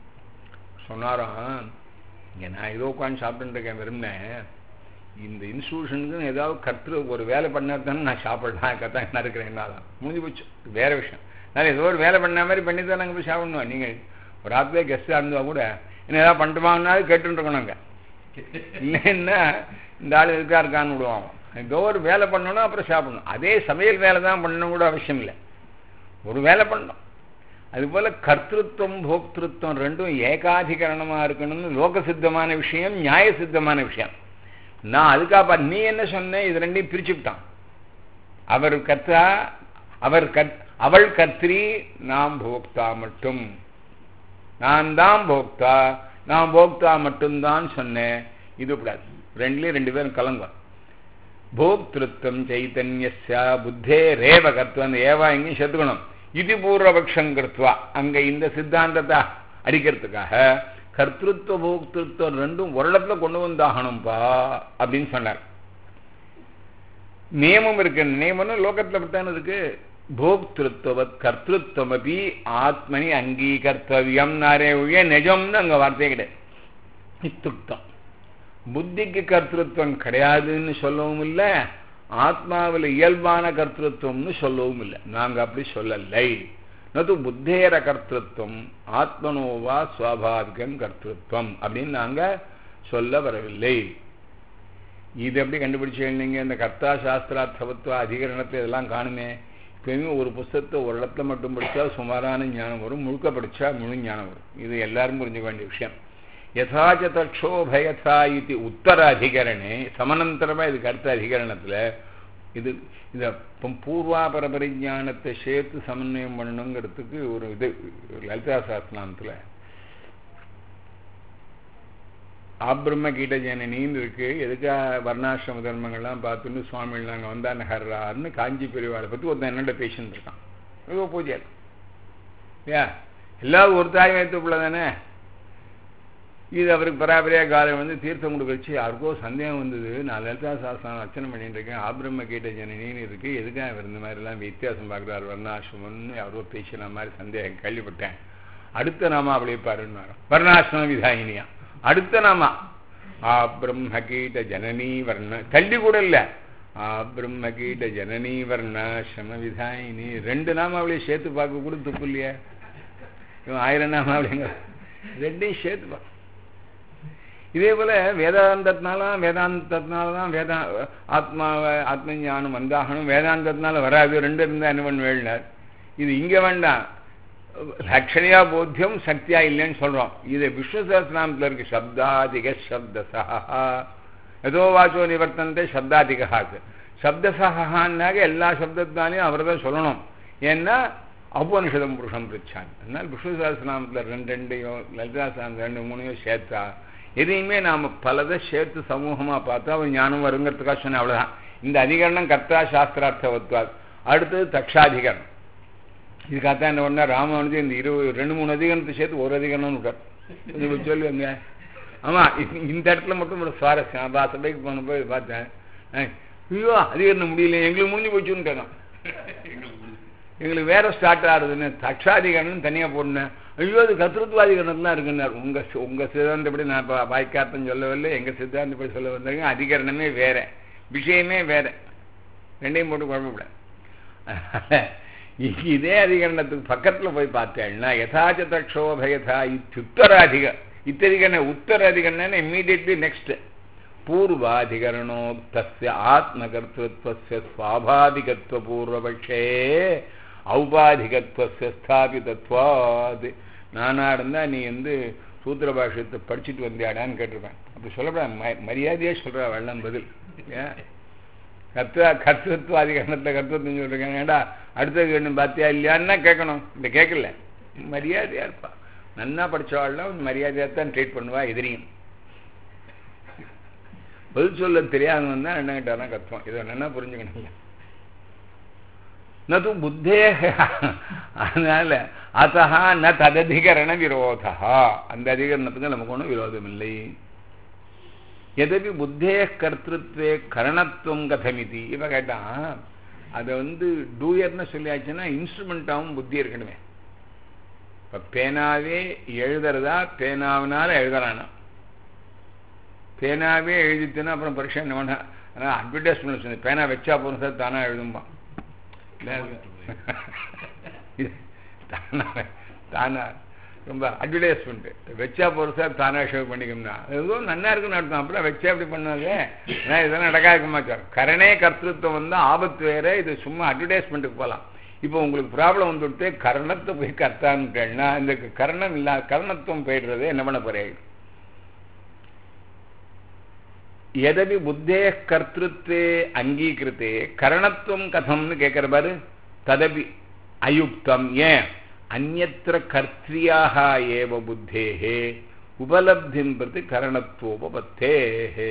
சொன்னாராம் இங்கே நான் ஏதோ உட்காந்து சாப்பிட்டுட்டு இருக்கேன் விரும்பினேன் இந்த இன்ஸ்டியூஷனுக்கு ஏதாவது கற்று ஒரு வேலை பண்ணா தானே நான் சாப்பிடலாம் கத்தான் நறுக்கிறேன் முடிஞ்சு போச்சு வேற விஷயம் நான் ஏதோ ஒரு வேலை பண்ண மாதிரி பண்ணி தான் நாங்கள் போய் சாப்பிடணும் நீங்கள் ஒரு ராத்திரியே கெஸ்ட்டாக இருந்தால் கூட என்ன ஏதாவது பண்ணிட்டுமானாலும் கேட்டுருக்கணும் அங்கே இல்லைன்னா இந்த ஆள் இருக்கா இருக்கான்னு விடுவாங்க ஏதோ ஒரு வேலை பண்ணணும் அப்புறம் சாப்பிடணும் அதே சமையல் வேலை தான் பண்ணணும் கூட அவசியம் இல்லை ஒரு வேலை பண்ணணும் அதுபோல் கர்த்திருவம் போக்திருத்தம் ரெண்டும் ஏகாதிகரணமாக இருக்கணும்னு லோக சித்தமான விஷயம் நியாய சித்தமான விஷயம் நான் அதுக்காக நீ என்ன சொன்ன இது ரெண்டையும் பிரிச்சுக்கிட்டான் அவர் கர்த்தா அவர் கத் அவள் கர்த்திரி நாம் போக்தா மட்டும் நான் தான் போக்தா நான் போக்தா மட்டும்தான் சொன்னேன் இது கூடாது ரெண்டுலேயும் ரெண்டு பேரும் கலங்கும் போக்திருத்தம் சைத்தன்யஸ்யா புத்தே ரேவ கர்த்துவம் அந்த ஏவா எங்கேயும் சேர்த்துக்கணும் இது பூர்வபக்ஷம் கிருத்வா அங்க இந்த சித்தாந்தத்தை அடிக்கிறதுக்காக கர்த்திருவ போக்திருத்தம் ரெண்டும் ஒரு இடத்துல கொண்டு வந்தாகணும்பா அப்படின்னு சொன்னார் நியமம் இருக்கு நியமம்னு லோகத்தில் அப்படித்தானே இருக்கு போக்திருத்துவத் கர்த்திருவம் அப்படி ஆத்மனி அங்கீகர்த்தவியம் நாரே ஒழிய நிஜம்னு அங்கே வார்த்தையே கிடையாது இத்துக்தம் புத்திக்கு கர்த்திருவம் கிடையாதுன்னு சொல்லவும் இல்லை ஆத்மாவில் இயல்பான கர்த்திருவம்னு சொல்லவும் இல்லை நாங்கள் அப்படி சொல்லலை நது புத்தேர கர்த்திருவம் ஆத்மனோவா சுவாபாவிகம் கர்த்திருவம் அப்படின்னு நாங்கள் சொல்ல வரவில்லை இது எப்படி கண்டுபிடிச்சு நீங்க இந்த கர்த்தா சாஸ்திரார்த்தவத்துவ அதிகரணத்தை இதெல்லாம் காணுமே எப்பயுமே ஒரு புஸ்தகத்தை ஒரு இடத்துல மட்டும் படித்தா சுமாரான ஞானம் வரும் முழுக்க படித்தா முழு ஞானம் வரும் இது எல்லாரும் புரிஞ்சுக்க வேண்டிய விஷயம் யதாச்ச தட்சோபயதா இது உத்தர அதிகரணே சமனந்தரமாக இதுக்கு அடுத்த அதிகரணத்தில் இது இந்த பூர்வாபர பரிஜானத்தை சேர்த்து சமன்வயம் பண்ணணுங்கிறதுக்கு ஒரு இது லலிதா சாஸ்திராமத்தில் ஆபிரம்ம கீட்ட ஜனனின்னு இருக்கு எதுக்காக வர்ணாசிரம தர்மங்கள்லாம் பார்த்துன்னு சுவாமிகள் நாங்கள் வந்தா நகர்றாருன்னு காஞ்சி பெரியவாளை பற்றி ஒருத்தன் என்னோட பேஷண்ட் இருக்கான் ஏதோ பூஜை ஏ எல்லாரும் ஒரு தாய் வயத்துக்குள்ள தானே இது அவருக்கு பராபரியாக காலம் வந்து தீர்த்தம் கொடுக்கச்சு யாருக்கோ சந்தேகம் வந்தது நான் லலிதா சாஸ்திரம் அர்ச்சனை பண்ணிட்டு இருக்கேன் ஆபிரம்ம கீட்ட ஜனனின்னு இருக்கு எதுக்காக அவர் இந்த மாதிரிலாம் வித்தியாசம் பார்க்குறாரு வர்ணாசிரமம்னு யாரோ பேசின மாதிரி சந்தேகம் கேள்விப்பட்டேன் அடுத்த நாம அப்படியே பாருன்னு வர்ணாசிரம விதாயினியா அடுத்த நாமா ஆ பிரம்ம கீட்ட ஜனனி வர்ண தள்ளி கூட இல்லை ஆ பிரம்ம கீட்ட ஜனனி வர்ண சம விதாயினி ரெண்டு நாமாவளியை சேர்த்து பார்க்க கூட துப்பு இல்லையா இவன் ஆயிரம் நாமாவளிங்க ரெண்டையும் சேர்த்து பார்க்க இதே போல வேதாந்தத்தினால வேதாந்தத்தினால தான் வேதா ஆத்மாவை ஆத்ம ஞானம் வந்தாகணும் வேதாந்தத்தினால வராது ரெண்டு இருந்தால் என்ன பண்ணுவேன்னார் இது இங்கே வேண்டாம் லட்சணியா போத்தியம் சக்தியா இல்லைன்னு சொல்றோம் இது விஷ்ணு சஹஸ்ரநாமத்தில் இருக்கு சப்தாதிக சப்தசா ஏதோ வாச்சோ நிவர்த்தனத்தை சப்தாதிகாக்கு சப்தசகான்னாக எல்லா சப்தத்தினாலையும் அவர் தான் சொல்லணும் ஏன்னா அவ்வனுஷதம் புருஷம் பிரிச்சாங்க அதனால் விஷ்ணு சஹஸ்ரநாமத்தில் ரெண்டு ரெண்டையும் லலிதா சாமி ரெண்டு மூணையும் சேர்த்தா எதையுமே நாம் பலதை சேர்த்து சமூகமாக பார்த்தா அவன் ஞானம் வருங்கிறதுக்காக சொன்னேன் அவ்வளோதான் இந்த அதிகரணம் கர்த்தா சாஸ்திரார்த்தவத்வாத் அடுத்தது தக்ஷாதிகரணம் இதுக்காகத்தான் என்ன பண்ணா ராமன் வந்து இந்த இருபது ரெண்டு மூணு அதிகரணத்தை சேர்த்து ஒரு அதிகரணம்னு விட்டார் கொஞ்சம் சொல்லுங்க ஆமாம் இந்த இடத்துல மட்டும் ஒரு சுவாரஸ்யம் பா சபைக்கு போன போய் பார்த்தேன் ஐயோ அதிகரணம் முடியல எங்களுக்கு முடிஞ்சு போச்சுன்னு கேட்கும் எங்களுக்கு வேற ஸ்டார்ட் ஆகுதுன்னு தக்ஷாதிகரணம் தனியாக போடணும் ஐயோ அது கத்திருத்துவாதிகரணம் தான் இருக்குன்னார் உங்க உங்க சித்தாந்தப்படி நான் இப்போ வாய்க்கார்த்தம் சொல்லவில்லை எங்க சித்தாந்தப்படி சொல்ல வந்தாங்க அதிகரணமே வேற விஷயமே வேற ரெண்டையும் போட்டு குழம்பக்கூடாது இதே அதிகரணத்துக்கு பக்கத்தில் போய் பார்த்தேன்னா யதாச்ச தக்ஷோபயதா இத்தியுத்தராதிக இத்ததிகரண உத்தர அதிகரணம் இம்மீடியட்லி நெக்ஸ்ட் பூர்வாதிகரணோ தஸ்ய ஆத்மகர்த்திருவஸ்ய சுவாபாதிகத்துவ பூர்வபக்ஷே ஔபாதிகத்துவஸ்ய ஸ்தாபிதத்வாது நானா இருந்தா நீ வந்து சூத்திர பாஷத்தை படிச்சுட்டு வந்தியாடான்னு கேட்டிருப்பேன் அப்படி சொல்லப்படாது மரியாதையே சொல்றா வெள்ளம் பதில் ஏன் கத்துவ கர்த்தத்வாதிகரணத்தில் கர்த்தத்துவம் சொல்லிருக்காங்க ஏடா அடுத்த கேட்கணும் பார்த்தியா இல்லையான்னா கேட்கணும் இந்த கேட்கல மரியாதையா இருப்பா நன்னா படித்தவாள்லாம் மரியாதையாக தான் ட்ரீட் பண்ணுவா எதிரியும் பதில் சொல்ல தெரியாதவன் தான் என்ன கிட்டாதான் கத்துவான் இதை நல்லா புரிஞ்சுக்கணும் நது புத்தே அதனால அத்தா ந தததிகரண விரோதா அந்த அதிகரணத்துக்கு நமக்கு ஒன்றும் விரோதம் இல்லை எதபி புத்தே கர்த்திருத்வே கரணத்துவம் கதமிதி இவ கேட்டான் அதை வந்து டூயர்னு சொல்லியாச்சுன்னா இன்ஸ்ட்ருமெண்ட்டாகவும் புத்தி இருக்கணுமே இப்போ பேனாவே எழுதுறதா பேனாவினால எழுதுறானா பேனாவே எழுதிட்டுன்னா அப்புறம் பரீட்சை என்ன பண்ண ஆனால் அட்வர்டைஸ்மெண்ட் சொன்னது பேனா வச்சா போதும் சார் தானாக எழுதும்பான் தானா தானா ரொம்ப அட்வர்டைஸ்மெண்ட் வச்சா போகிற சார் தானா ஷேவ் பண்ணிக்கணும்னா ஏதோ நன்னா இருக்குன்னு அர்த்தம் அப்படிலாம் வச்சா அப்படி பண்ணாதே ஏன்னா இதெல்லாம் நடக்காதுமா சார் கரணே கர்த்தத்துவம் வந்து ஆபத்து வேற இது சும்மா அட்வர்டைஸ்மெண்ட்டுக்கு போகலாம் இப்போ உங்களுக்கு ப்ராப்ளம் வந்துவிட்டு கரணத்தை போய் கர்த்தான்னுட்டேன்னா இந்த கரணம் இல்லா கரணத்துவம் போயிடுறது என்ன பண்ண போறேன் எதபி புத்தே கர்த்திருத்தே அங்கீகிருத்தே கரணத்துவம் கதம்னு கேட்கிற பாரு ததபி அயுக்தம் ஏன் அந்நத்திர கர்த்திரியாக ஏவ புத்தேஹே உபலப்திம் பிரதி கரணத்துவோபத்தேஹே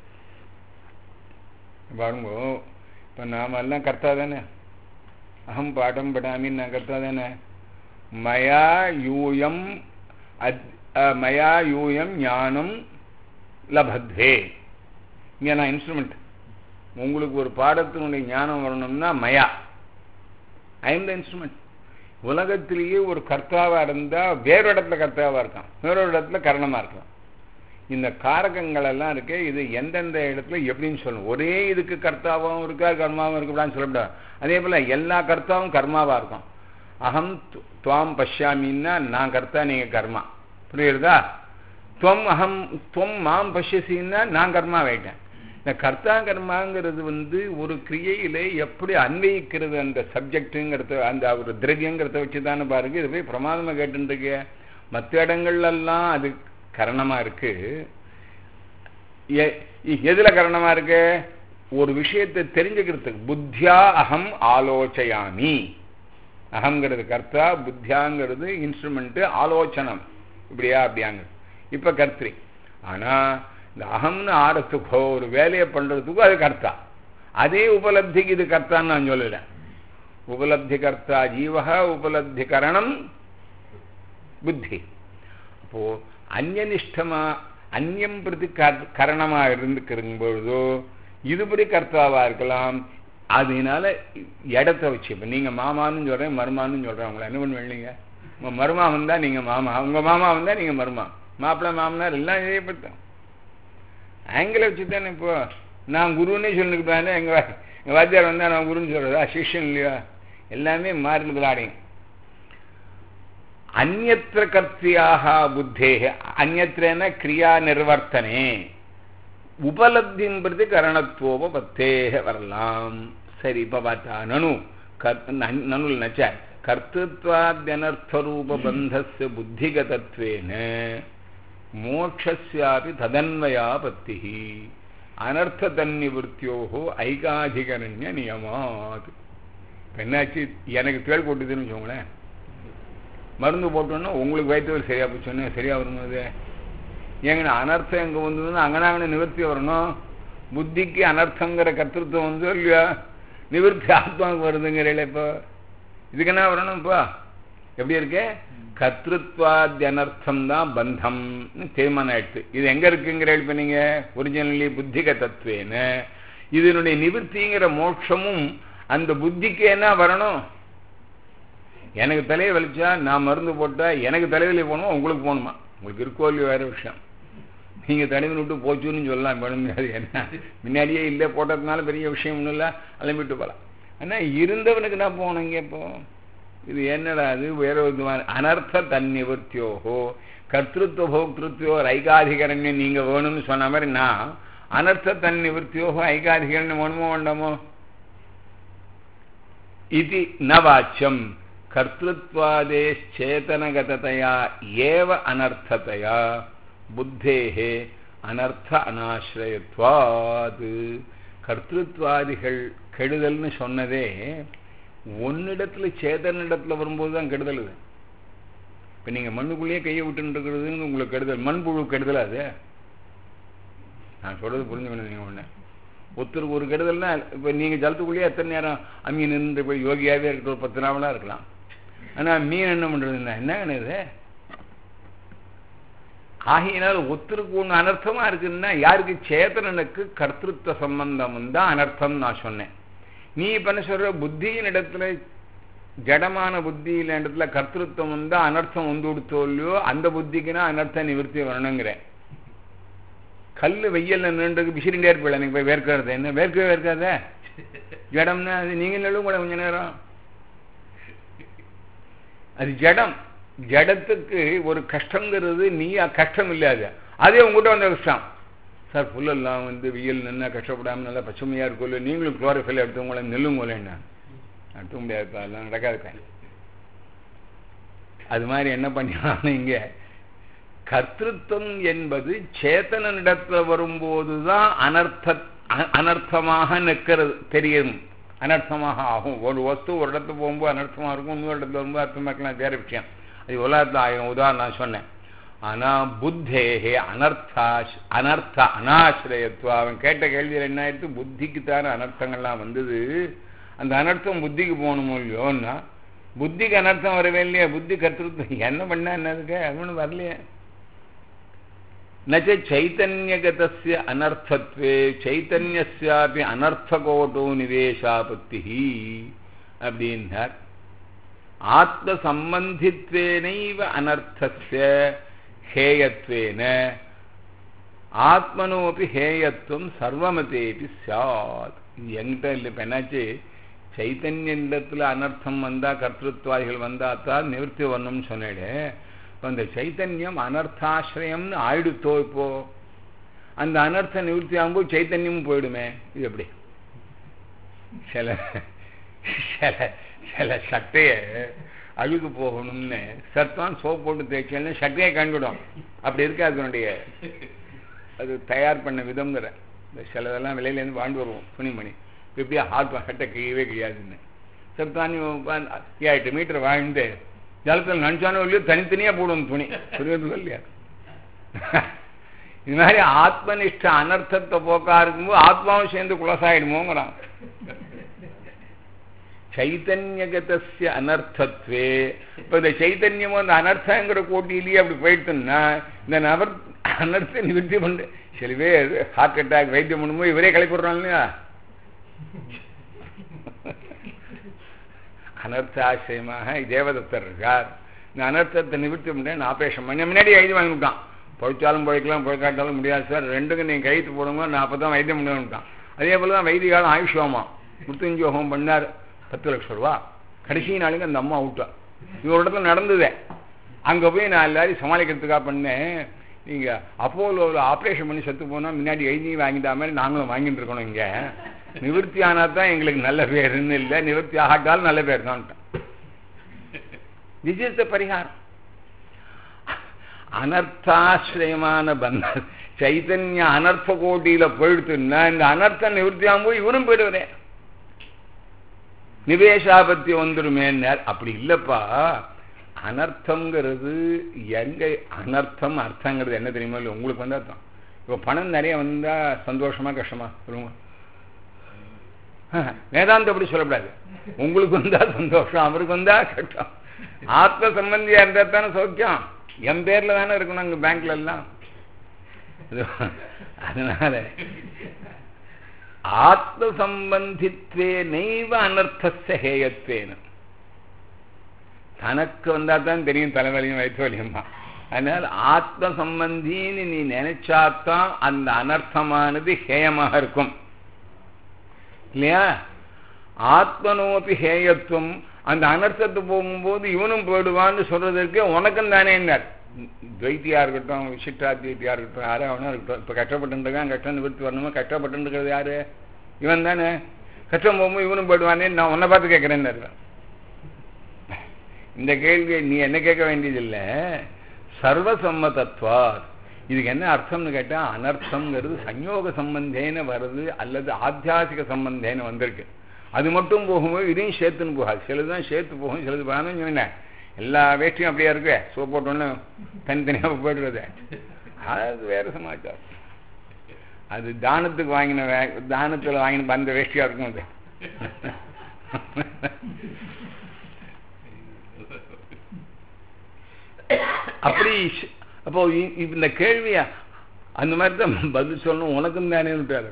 பாருங்க இப்போ நாம எல்லாம் கர்த்தா தானே அகம் பாடம் படாமி நான் கர்த்தா தானே மயா யூயம் அஹ், மயா யூயம் ஞானம் லபத்வே இங்கே நான் இன்ஸ்ட்ருமெண்ட் உங்களுக்கு ஒரு பாடத்தினுடைய ஞானம் வரணும்னா மயா ஐ எம் த இன்ஸ்ட்ருமெண்ட் உலகத்திலேயே ஒரு கர்த்தாவா இருந்தா வேறு இடத்துல கர்த்தாவா இருக்கான் வேறொரு இடத்துல கரணமா இருக்கலாம் இந்த காரகங்கள் எல்லாம் இருக்கு இது எந்தெந்த இடத்துல எப்படின்னு சொல்லணும் ஒரே இதுக்கு கர்த்தாவும் இருக்கா கர்மாவும் இருக்கலாம்னு சொல்லக்கூடாது அதே போல எல்லா கர்த்தாவும் கர்மாவா இருக்கும் அகம் து- துவாம் பஷ்யாமின்னா நான் கர்த்தா நீங்க கர்மா புரியுறதா துவம் அகம் துவம் மாம் பஷ்யசின்னா நான் கர்மா வைட்டேன் இந்த கர்த்தா கர்மாங்கிறது வந்து ஒரு கிரியையில எப்படி அன்வயிக்கிறது அந்த சப்ஜெக்ட்டுங்கிறத அந்த ஒரு திரவியங்கிறத வச்சு தானே பாருங்க இது போய் பிரமாதமா கேட்டுருக்கு மற்ற இடங்கள்லாம் அது கரணமா இருக்கு எ- எதுல கரணமா இருக்கு ஒரு விஷயத்தை தெரிஞ்சுக்கிறதுக்கு புத்தியா அகம் ஆலோசயாமி அகங்கிறது கர்த்தா புத்தியாங்கிறது இன்ஸ்ட்ருமெண்ட் ஆலோசனம் இப்படியா அப்படியாங்க இப்ப கர்த்திரி ஆனா இந்த அகம்னு ஆறத்துக்கோ ஒரு வேலையை பண்றதுக்கோ அது கர்த்தா அதே உபலப்திக்கு இது கர்த்தான்னு நான் சொல்லல உபலப்தி கர்த்தா ஜீவக உபலப்தி கரணம் புத்தி அப்போ அந்நிஷ்டமா அந்நியம் பிரதி கர்- கரணமா இருந்துக்கிற பொழுதோ இதுபடி கர்த்தாவா இருக்கலாம் அதனால இடத்த வச்சு இப்ப நீங்க மாமான்னு சொல்றேன் மருமான்னு சொல்றேன் உங்களை என்ன பண்ணுவீங்க உங்க மருமா வந்தா நீங்க மாமா உங்க மாமா வந்தா நீங்க மருமா மாப்பிள்ளை மாமனார் எல்லாம் இதே படுத்தோம் ஆங்கிளை வச்சு தானே இப்போ நான் குருன்னே சொல்லிருப்பேன் எங்க வா- எங்க வாத்தியார் வந்தா நான் குருன்னு சொல்றதா சிஷ்யன் இல்லையா எல்லாமே மாறி விளையாடிங்க அந்நத்திர கர்த்தியாக புத்தே அந்நத்திரன கிரியா நிர்வர்த்தனே உபலப்தின் பிரதி கரணத்துவ பத்தேக வரலாம் சரி இப்ப பார்த்தா நனு கர்- நன்- நனுல் நச்ச கர்த்தத்வாத்யனர்த்தரூப பந்தஸ்ய புத்திகதத்வேன மோட்சஸ்யாபி ததன்வயா பத்தி அனர்த்த தன்னிவர்த்தியோகோ ஐகாதிகரண்ய நியமாத் இப்ப என்னாச்சு எனக்கு தேள் கொட்டுதுன்னு வச்சுக்கோங்களேன் மருந்து போட்டோன்னா உங்களுக்கு வயிற்று வலி சரியா போச்சுன்னு சரியா வரும்போது ஏங்க அனர்த்தம் எங்க வந்ததுன்னா அங்கனாங்கன்னு நிவர்த்தி வரணும் புத்திக்கு அனர்த்தங்கிற கர்த்தத்துவம் வந்து இல்லையா நிவர்த்தி ஆத்மாவுக்கு வருதுங்கிறீங்களே இப்போ இதுக்கு என்ன வரணும் இப்போ எப்படி இருக்கு கர்த்திருவாதி அனர்த்தம் தான் பந்தம்னு தீர்மானம் ஆயிடுச்சு இது எங்க இருக்குங்கிற இப்ப நீங்க ஒரிஜினலி புத்திக தத்துவேன்னு இதனுடைய நிவர்த்திங்கிற மோட்சமும் அந்த புத்திக்கு என்ன வரணும் எனக்கு தலையை வலிச்சா நான் மருந்து போட்டா எனக்கு தலைவலி போகணுமா உங்களுக்கு போகணுமா உங்களுக்கு இருக்கோ இல்லையோ வேற விஷயம் நீங்க தலைவலி விட்டு போச்சுன்னு சொல்லலாம் பண்ண முடியாது என்ன முன்னாடியே இல்லை போட்டதுனால பெரிய விஷயம் ஒன்றும் இல்லை அலம்பிட்டு போகலாம் ஆனா இருந்தவனுக்கு நான் போனேங்க இப்போ இது என்னடா அது வேற ஒரு விதமான அனர்த்த தன்னிவர்த்தியோகோ கர்த்திருவ போக்திருத்தியோ ஐகாதிகரண்யம் நீங்க வேணும்னு சொன்ன மாதிரி நான் அனர்த்த தன்னிவர்த்தியோகோ ஐகாதிகரண்யம் வேணுமோ வேண்டாமோ இது ந வாச்சியம் கர்த்தத்வாதேச்சேதனகததையா ஏவ அனர்த்ததையா புத்தேகே அனர்த்த அனாசிரயத்வாது கர்த்தத்வாதிகள் கெடுதல்னு சொன்னதே ஒன்னிடத்துல சேதனிடத்துல வரும்போது தான் கெடுதல் இது இப்ப நீங்க மண்ணுக்குள்ளேயே கையை விட்டுன்னு இருக்கிறதுன்னு உங்களுக்கு கெடுதல் மண்புழு கெடுதல் அது நான் சொல்றது புரிஞ்சுக்கணும் நீங்க ஒண்ணு ஒருத்தருக்கு ஒரு கெடுதல்னா இப்ப நீங்க ஜலத்துக்குள்ளேயே எத்தனை நேரம் அம்மி நின்று போய் யோகியாவே இருக்கிற ஒரு பத்து நாவலா இருக்கலாம் ஆனா மீன் என்ன பண்றதுன்னா என்ன இது ஆகையினால் ஒருத்தருக்கு ஒண்ணு அனர்த்தமா இருக்குன்னா யாருக்கு சேதனனுக்கு கர்த்திருவ சம்பந்தம் தான் அனர்த்தம் நான் சொன்னேன் நீ இப்ப என்ன சொல்ற புத்தியின் இடத்துல ஜடமான புத்தியில இடத்துல கர்த்திருவம் வந்தா அனர்த்தம் வந்து கொடுத்தோ இல்லையோ அந்த புத்திக்குன்னா அனர்த்த நிவர்த்தி வரணுங்கிறேன் கல்லு வெயில்ல நின்றுக்கு விசிறிண்டே இருப்பில்ல நீங்க போய் வேர்க்கிறது என்ன வேர்க்கவே வேர்க்காத ஜடம்னா அது நீங்க நெல்லும் கூட கொஞ்ச நேரம் அது ஜடம் ஜடத்துக்கு ஒரு கஷ்டங்கிறது நீ கஷ்டம் இல்லாத அதே உங்ககிட்ட வந்த கஷ்டம் சார் புல்லெல்லாம் வந்து வெயில் நின்னா கஷ்டப்படாம நல்லா பசுமையா இருக்கும்ல நீங்களும் குளோரிஃபைல் எடுத்தவங்கள நெல்லுங்கோலேன்னா நடத்த முடியாது அதெல்லாம் நடக்காது அது மாதிரி என்ன பண்ணிடலாம் இங்க கர்த்திருவம் என்பது சேத்தனிடத்துல வரும்போதுதான் அனர்த்த அனர்த்தமாக நிற்கிறது தெரியும் அனர்த்தமாக ஆகும் ஒரு வஸ்து ஒரு இடத்துல போகும்போது அனர்த்தமா இருக்கும் இன்னொரு இடத்துல வரும்போது அர்த்தமா இருக்கலாம் வேற விஷயம் அது உலகத்துல ஆயிரம் உதாரணம் நான் சொன்னேன் ஆனா புத்தேகே அனர்த்தா அனர்த்த அனாசிரயத்துவம் அவன் கேட்ட கேள்வியில் என்ன ஆயிடுத்து புத்திக்கு தானே அனர்த்தங்கள்லாம் வந்தது அந்த அனர்த்தம் புத்திக்கு போகணுமோ இல்லையோன்னா புத்திக்கு அனர்த்தம் வரவே இல்லையா புத்தி கற்றுத்து என்ன பண்ணா என்னதுக்கு அது ஒன்றும் வரலையே நச்ச சைத்தன்யகதஸ்ய அனர்த்தத்வே சைத்தன்யஸ்யாபி அனர்த்தகோட்டோ நிவேஷாபத்தி அப்படின்னார் ஆத்ம சம்பந்தித்வேனைவ அனர்த்தஸ்ய ஹேயத்வேன ஆத்மனோபி ஹேயத்துவம் சர்வமதேபி சாத் இது என்கிட்ட இல்லை இப்போ என்னாச்சு சைத்தன்யத்தில் அனர்த்தம் வந்தால் கர்த்தத்வாதிகள் வந்தால் தான் நிவர்த்தி வரணும்னு சொன்னேன் இப்போ அந்த சைத்தன்யம் அனர்த்தாசிரயம்னு ஆயிடுத்தோ இப்போ அந்த அனர்த்த நிவர்த்தி ஆகும்போது சைத்தன்யமும் போயிடுமே இது எப்படி சில சில சில சட்டையை அழுகு போகணும்னு சத்தான் சோப் போட்டு தேய்ச்சேன்னு சட்டையை கண்டுடும் அப்படி இருக்காது அதனுடைய அது தயார் பண்ண விதம்ங்கிற இந்த சிலதெல்லாம் விலையிலேருந்து வாண்டு வருவோம் துணிமணி இப்படியே ஹாட் சட்டை கிழியவே கிழியாதுன்னு சத்தான் எட்டு மீட்டர் வாழ்ந்து ஜலத்தில் நினச்சானோ இல்லையோ தனித்தனியாக போடும் துணி புரியுறது இல்லையா இது மாதிரி ஆத்மனிஷ்ட அனர்த்தத்தை போக்கா இருக்கும்போது ஆத்மாவும் சேர்ந்து குலசாயிடுமோங்கிறான் சைத்தன்யகதஸ்ய அனர்த்தத்வே இப்போ இந்த சைத்தன்யமும் அந்த அனர்த்தங்கிற கோட்டிலேயே அப்படி போயிட்டுன்னா இந்த நபர் அனர்த்த நிவர்த்தி பண்ண சில பேர் ஹார்ட் அட்டாக் வைத்தியம் பண்ணும்போது இவரே கிளப்பிடுறாங்க இல்லையா அனர்த்தாசிரியமாக தேவதத்தர் இருக்கார் இந்த அனர்த்தத்தை நிவர்த்தி பண்ணேன் ஆபரேஷன் பண்ணி முன்னாடி எழுதி வாங்கிவிட்டான் பொழைச்சாலும் பொழைக்கலாம் பொழைக்காட்டாலும் முடியாது சார் ரெண்டுக்கும் நீங்கள் கைத்து போடுங்க நான் அப்போ தான் வைத்தியம் பண்ணுவேன்ட்டான் அதே போல் தான் வைத்தியகாலம் ஆயுஷ்வாமா முத்துஞ்சோகம் பண்ணார் பத்து லட்சம் ரூபா கடைசி நாளுக்கு அந்த அம்மா விட்டா இது ஒரு இடத்துல நடந்ததே அங்கே போய் நான் எல்லாரையும் சமாளிக்கிறதுக்காக பண்ணேன் நீங்கள் அப்போலோவில் ஆப்ரேஷன் பண்ணி செத்து போனால் முன்னாடி எழுதி வாங்கிட்டா மாதிரி நாங்களும் வாங்கிட்டு இருக்கணும் இங்கே நிவர்த்தி ஆனால் தான் எங்களுக்கு நல்ல பேருன்னு இல்லை நிவர்த்தி ஆகாட்டாலும் நல்ல பேர் தான்ட்டான் விஜயத்த பரிகாரம் அனர்த்தாசிரயமான பந்த சைத்தன்ய அனர்த்த கோட்டியில போயிடுத்துன்னா இந்த அனர்த்தம் நிவர்த்தி ஆகும்போது இவரும் போயிடுவரேன் நிவேஷாபத்தி வந்துருமேன்னார் அப்படி இல்லப்பா அனர்த்தங்கிறது எங்க அனர்த்தம் அர்த்தங்கிறது என்ன தெரியுமா இல்லை உங்களுக்கு வந்து அர்த்தம் இப்போ பணம் நிறைய வந்தா சந்தோஷமா கஷ்டமா சொல்லுங்க வேதாந்தம் அப்படி சொல்லக்கூடாது உங்களுக்கு வந்தா சந்தோஷம் அவருக்கு வந்தா கஷ்டம் ஆத்ம சம்பந்தியா இருந்தா தானே சௌக்கியம் என் பேர்ல தானே இருக்கணும் அங்க பேங்க்ல எல்லாம் அதனால ஆத்ம சம்பந்தித்வே நெய்வ அனர்த்தஸ்ய ஹேயத்வேன தனக்கு வந்தா தான் தெரியும் தலைவலியும் வயிற்று வலியுமா அதனால் ஆத்ம சம்பந்தின்னு நீ நினைச்சாதான் அந்த அனர்த்தமானது ஹேயமாக இருக்கும் இல்லையா ஆத்மனோபி ஹேயத்துவம் அந்த அனர்த்தத்தை போகும்போது இவனும் போயிடுவான்னு சொல்றதற்கு உனக்கும் தானே துவைத்தியா இருக்கட்டும் விசிஷ்டாத்வைத்தியா இருக்கட்டும் யாரும் அவனா இருக்கட்டும் இப்போ கஷ்டப்பட்டுருக்கான் கஷ்டம் நிவர்த்தி வரணுமா கஷ்டப்பட்டுருக்கிறது யாரு இவன் தானே கஷ்டம் போகும்போது இவனும் போயிடுவானே நான் உன்னை பார்த்து கேட்குறேன்னு இருக்கேன் இந்த கேள்வியை நீ என்ன கேட்க வேண்டியதில்லை சர்வசம்மதத்வா இதுக்கு என்ன அர்த்தம்னு கேட்டால் அனர்த்தம்ங்கிறது சஞ்யோக சம்பந்தேன வருது அல்லது ஆத்தியாசிக சம்பந்தேன வந்திருக்கு அது மட்டும் போகும்போது இதையும் சேர்த்துன்னு போகாது சிலதுதான் சேர்த்து போகும் சிலது வேணும்னு சொன்னேன் எல்லா வேஷ்டியும் அப்படியே இருக்கு சோப் போட்டோன்னு தனித்தனியாக போயிடுறது அது வேற சமாச்சாரம் அது தானத்துக்கு வாங்கின வே தானத்தில் வாங்கின அந்த வேஷ்டியாக இருக்கும் அது அப்படி அப்போ இந்த கேள்விய அந்த மாதிரி தான் பதில் சொல்லணும் உனக்கும் தானே விட்டார்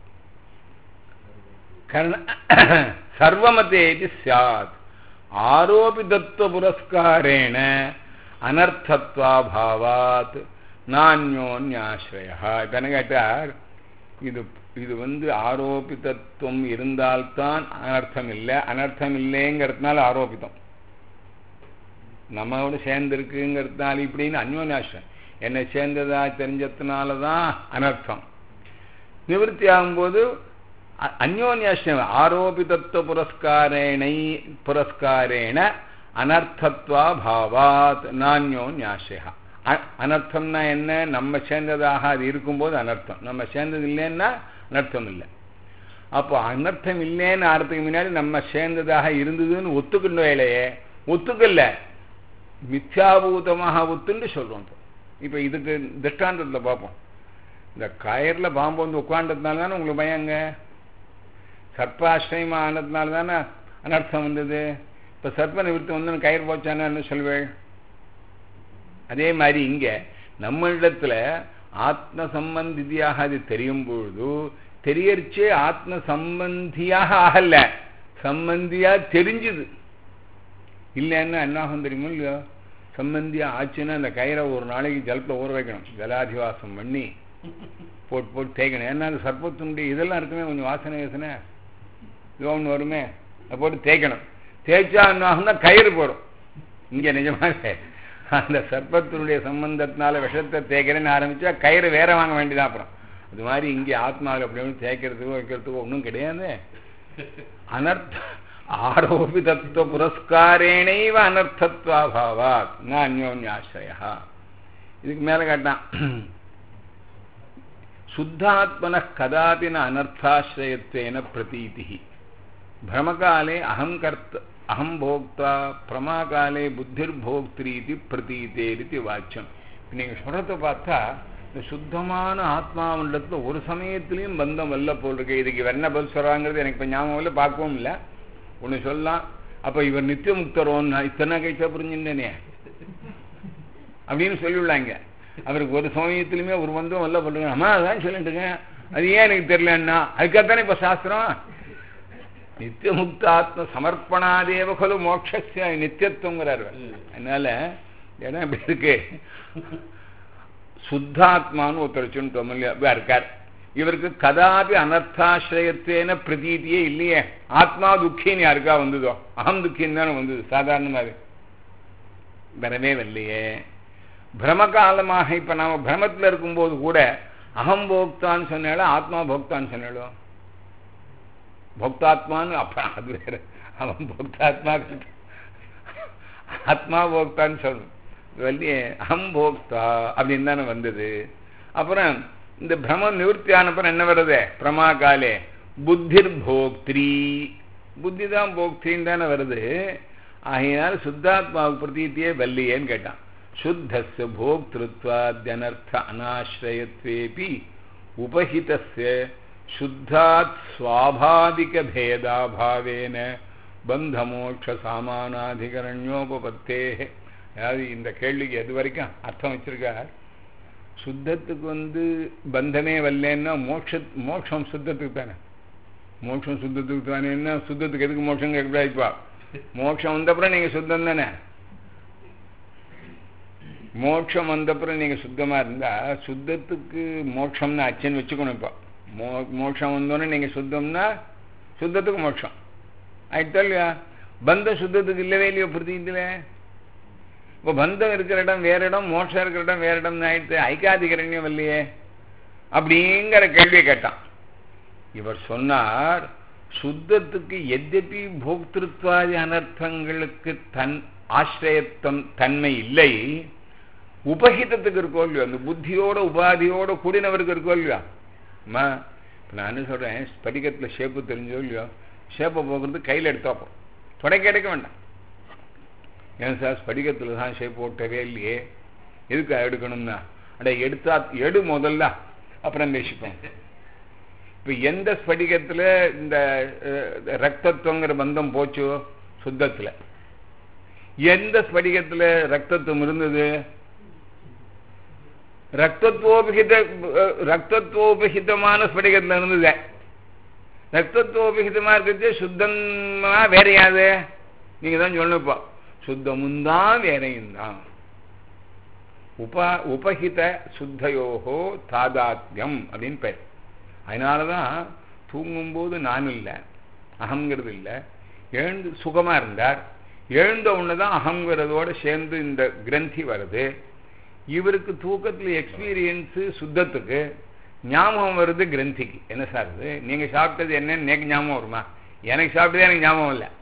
கர்ண சர்வமதேதி சாத் ஆரோபிதத்துவ புரஸ்காரேண அனர்த்தத்வாபாவாத் நானியோன்யாசிரயா இப்போ என்ன கேட்டார் இது இது வந்து ஆரோபிதத்துவம் இருந்தால்தான் அனர்த்தம் இல்லை அனர்த்தம் இல்லைங்கிறதுனால ஆரோபித்தம் நம்மளோட சேர்ந்துருக்குங்கிறதுனால இப்படின்னு அந்யோன்யாசிரம் என்னை சேர்ந்ததா தெரிஞ்சதுனால தான் அனர்த்தம் நிவர்த்தி ஆகும்போது அந்யோன்யாசிரம் ஆரோபிதத்துவ புரஸ்காரேணை புரஸ்காரேண அனர்த்தத்வா பாவாத் நானியோன்யாசியா அனர்த்தம்னா என்ன நம்ம சேர்ந்ததாக அது இருக்கும்போது அனர்த்தம் நம்ம சேர்ந்தது இல்லைன்னா அனர்த்தம் இல்லை அப்போ அனர்த்தம் இல்லைன்னு ஆறதுக்கு முன்னாடி நம்ம சேர்ந்ததாக இருந்ததுன்னு ஒத்துக்கின்ற வேலையே ஒத்துக்கல மித்யாபூதமாக ஒத்துன்னு சொல்றோம் இப்போ இதுக்கு திருஷ்டாந்தத்தில் பார்ப்போம் இந்த கயரில் பாம்பு வந்து உட்காண்டதுனால தானே உங்களுக்கு பயங்க சர்ப்பாசிரயமா ஆனதுனால தானே அனர்த்தம் வந்தது இப்போ சர்ப்ப நிவர்த்தி வந்து கயிறு போச்சானு சொல்வேள் அதே மாதிரி இங்கே நம்மளிடத்துல ஆத்ம சம்பந்தியாக அது தெரியும் பொழுது தெரியறச்சே ஆத்ம சம்பந்தியாக ஆகல சம்பந்தியா தெரிஞ்சுது இல்லைன்னா என்ன ஆகும் தெரியுமோ இல்லையோ சம்பந்தியா ஆச்சுன்னா அந்த கயிறை ஒரு நாளைக்கு ஜலத்தில் ஊற வைக்கணும் ஜலாதிவாசம் பண்ணி போட்டு போட்டு தேய்க்கணும் ஏன்னா அது சர்ப்பத்தினுடைய இதெல்லாம் இருக்குமே கொஞ்சம் வாசனை யோசனை இது ஒன்று வருமே அதை போட்டு தேய்க்கணும் தேய்ச்சா என்ன ஆகும்னா கயிறு போடும் இங்கே நிஜமாக அந்த சர்ப்பத்தினுடைய சம்பந்தத்தினால விஷத்தை தேய்க்கிறேன்னு ஆரம்பிச்சா கயிறு வேற வாங்க வேண்டியதான் அப்புறம் அது மாதிரி இங்கே ஆத்மாவில் அப்படி ஒன்றும் தேய்க்கிறதுக்கோ வைக்கிறதுக்கோ ஒன்றும் கிடையாது அனர்த்த ஆரோபிதத்துவ புரஸ்காரேணைவ அனர்த்தத்வாபாவாத் ந அந்யோன்யாசிரயா இதுக்கு மேலே கேட்டான் சுத்தாத்மன கதாபி ந அனர்த்தாசிரயத்வேன பிரதீதி பிரமகாலே அகம் கர்த்த அகம் போக்தா பிரமாகாலே புத்திர் போக்திரீதி பிரதீதேரிதி வாக்கியம் நீங்கள் சொல்கிறத பார்த்தா இந்த சுத்தமான ஆத்மாவிடத்துல ஒரு சமயத்திலையும் பந்தம் வரல போல் இருக்கு இதுக்கு என்ன பதில் சொல்கிறாங்கிறது எனக்கு இப்போ ஞாபகம் இல்லை பார்க்கவும் இல்லை ஒன்று சொல்லலாம் அப்போ இவர் நித்திய முக்தரோன் இத்தனை கழிச்சா புரிஞ்சுட்டேனே அப்படின்னு சொல்லிவிடலாங்க அவருக்கு ஒரு சமயத்திலுமே ஒரு பந்தம் வரல பண்ணுங்க அம்மா அதான் சொல்லிட்டுங்க அது ஏன் எனக்கு தெரியலன்னா அதுக்காகத்தானே இப்போ சாஸ்திரம் நித்தியமுக்த ஆத்ம சமர்ப்பணாதேவ கொலு மோட்ச நித்தியத்துவங்கிறார் அதனால இடம் எப்படி இருக்கு சுத்தாத்மான்னு ஒருத்தர் சொல்லிட்டு இருக்கார் இவருக்கு கதாபி அனர்த்தாசிரயத்தேன பிரதீதியே இல்லையே ஆத்மா துக்கின்னு யாருக்கா வந்ததோ அகம் துக்கின்னு தானே வந்தது சாதாரணமாக வரவே வரலையே பிரமகாலமாக இப்ப நாம பிரமத்தில் இருக்கும்போது கூட அகம் போக்தான்னு சொன்னாலும் ஆத்மா போக்தான்னு சொன்னாலும் போக்தாத்மான்னு அப்ப அது வேற அவன் போக்தாத்மா ஆத்மா போக்தான்னு சொல்லணும் வள்ளியே அகம் போக்தா அப்படின்னு தானே வந்தது அப்புறம் இந்த பிரம நிவர்த்தி ஆனப்புறம் என்ன வருது பிரமா காலே புத்திர் போக்திரி புத்தி தான் போக்திரின்னு தானே வருது ஆகையினால சுத்தாத்மாவுக்கு பிரதீத்தியே வல்லியேன்னு கேட்டான் சுத்தஸ்ய போக்திருத்வாத்யனர்த்த அனாசிரயத்வேபி உபஹிதஸ்ய சுத்தாத் சுவாபாதிக பேதாபாவேன பந்தமோட்ச சாமானாதிகரண்யோபத்தே அதாவது இந்த கேள்விக்கு எது வரைக்கும் அர்த்தம் வச்சிருக்கார் சுத்தத்துக்கு வந்து பந்தமே வரலன்னா மோட்ச மோட்சம் சுத்தத்துக்கு தானே மோட்சம் சுத்தத்துக்கு தானேன்னா சுத்தத்துக்கு எதுக்கு மோட்சம் கேட்கப்பா மோட்சம் வந்தப்புறம் நீங்க சுத்தம் தானே மோட்சம் வந்தப்புறம் நீங்க சுத்தமா இருந்தா சுத்தத்துக்கு மோட்சம்னு அச்சன் வச்சுக்கணும் இப்போ மோ மோட்சம் வந்தோடனே நீங்க சுத்தம்னா சுத்தத்துக்கு மோட்சம் ஆயிட்டா இல்லையா பந்தம் சுத்தத்துக்கு இல்லவே இல்லையோ பிரதீதில இப்போ பந்தம் இருக்கிற இடம் வேற இடம் மோட்சம் இருக்கிற இடம் வேற இடம் ஆயிடுத்து ஐக்காதிகரண்யம் இல்லையே அப்படிங்கிற கேள்வியை கேட்டான் இவர் சொன்னார் சுத்தத்துக்கு எத்தப்பி போக்திருத்வாதி அனர்த்தங்களுக்கு தன் ஆசிரியத்தம் தன்மை இல்லை உபகிதத்துக்கு இருக்கோ இல்லையோ அந்த புத்தியோட உபாதியோட கூடினவருக்கு இருக்கோ இல்லையா அம்மா இப்போ நான் என்ன சொல்கிறேன் ஸ்படிகத்தில் ஷேப்பு தெரிஞ்சோ இல்லையோ ஷேப்பை போக்குறது கையில் எடுத்தாப்போ தொடக்க எடுக்க வேண்டாம் ஏன் சார் ஸ்படிகத்தில் தான் ஷேப் போட்டவே இல்லையே எதுக்கு எடுக்கணும்னா அட எடுத்தா எடு முதல்ல அப்புறம் பேசிப்போம் இப்போ எந்த ஸ்படிகத்தில் இந்த ரத்தத்துவங்கிற பந்தம் போச்சோ சுத்தத்தில் எந்த ஸ்படிகத்தில் ரத்தத்துவம் இருந்தது ரத்தத்துவோபகித ரத்தத்துவோபகிதமான ஸ்படிகத்தில் இருந்தது ரத்தத்துவோபகிதமாக இருக்கிறது சுத்தமா வேறையாது நீங்க தான் சொல்லணுப்பா சுத்தமும் தான் வேறையும் தான் உப உபகித சுத்தையோகோ தாதாத்யம் அப்படின்னு பேர் அதனால தான் தூங்கும்போது நான் இல்லை அகங்கிறது இல்லை எழுந்து சுகமாக இருந்தார் எழுந்த உடனே தான் அகங்கிறதோட சேர்ந்து இந்த கிரந்தி வருது இவருக்கு தூக்கத்தில் எக்ஸ்பீரியன்ஸு சுத்தத்துக்கு ஞாபகம் வருது கிரந்திக்கு என்ன சார் இது நீங்கள் சாப்பிட்டது என்னன்னு எனக்கு ஞாபகம் வருமா எனக்கு சாப்பிட்டதே எனக்கு ஞாபகம் இல்லை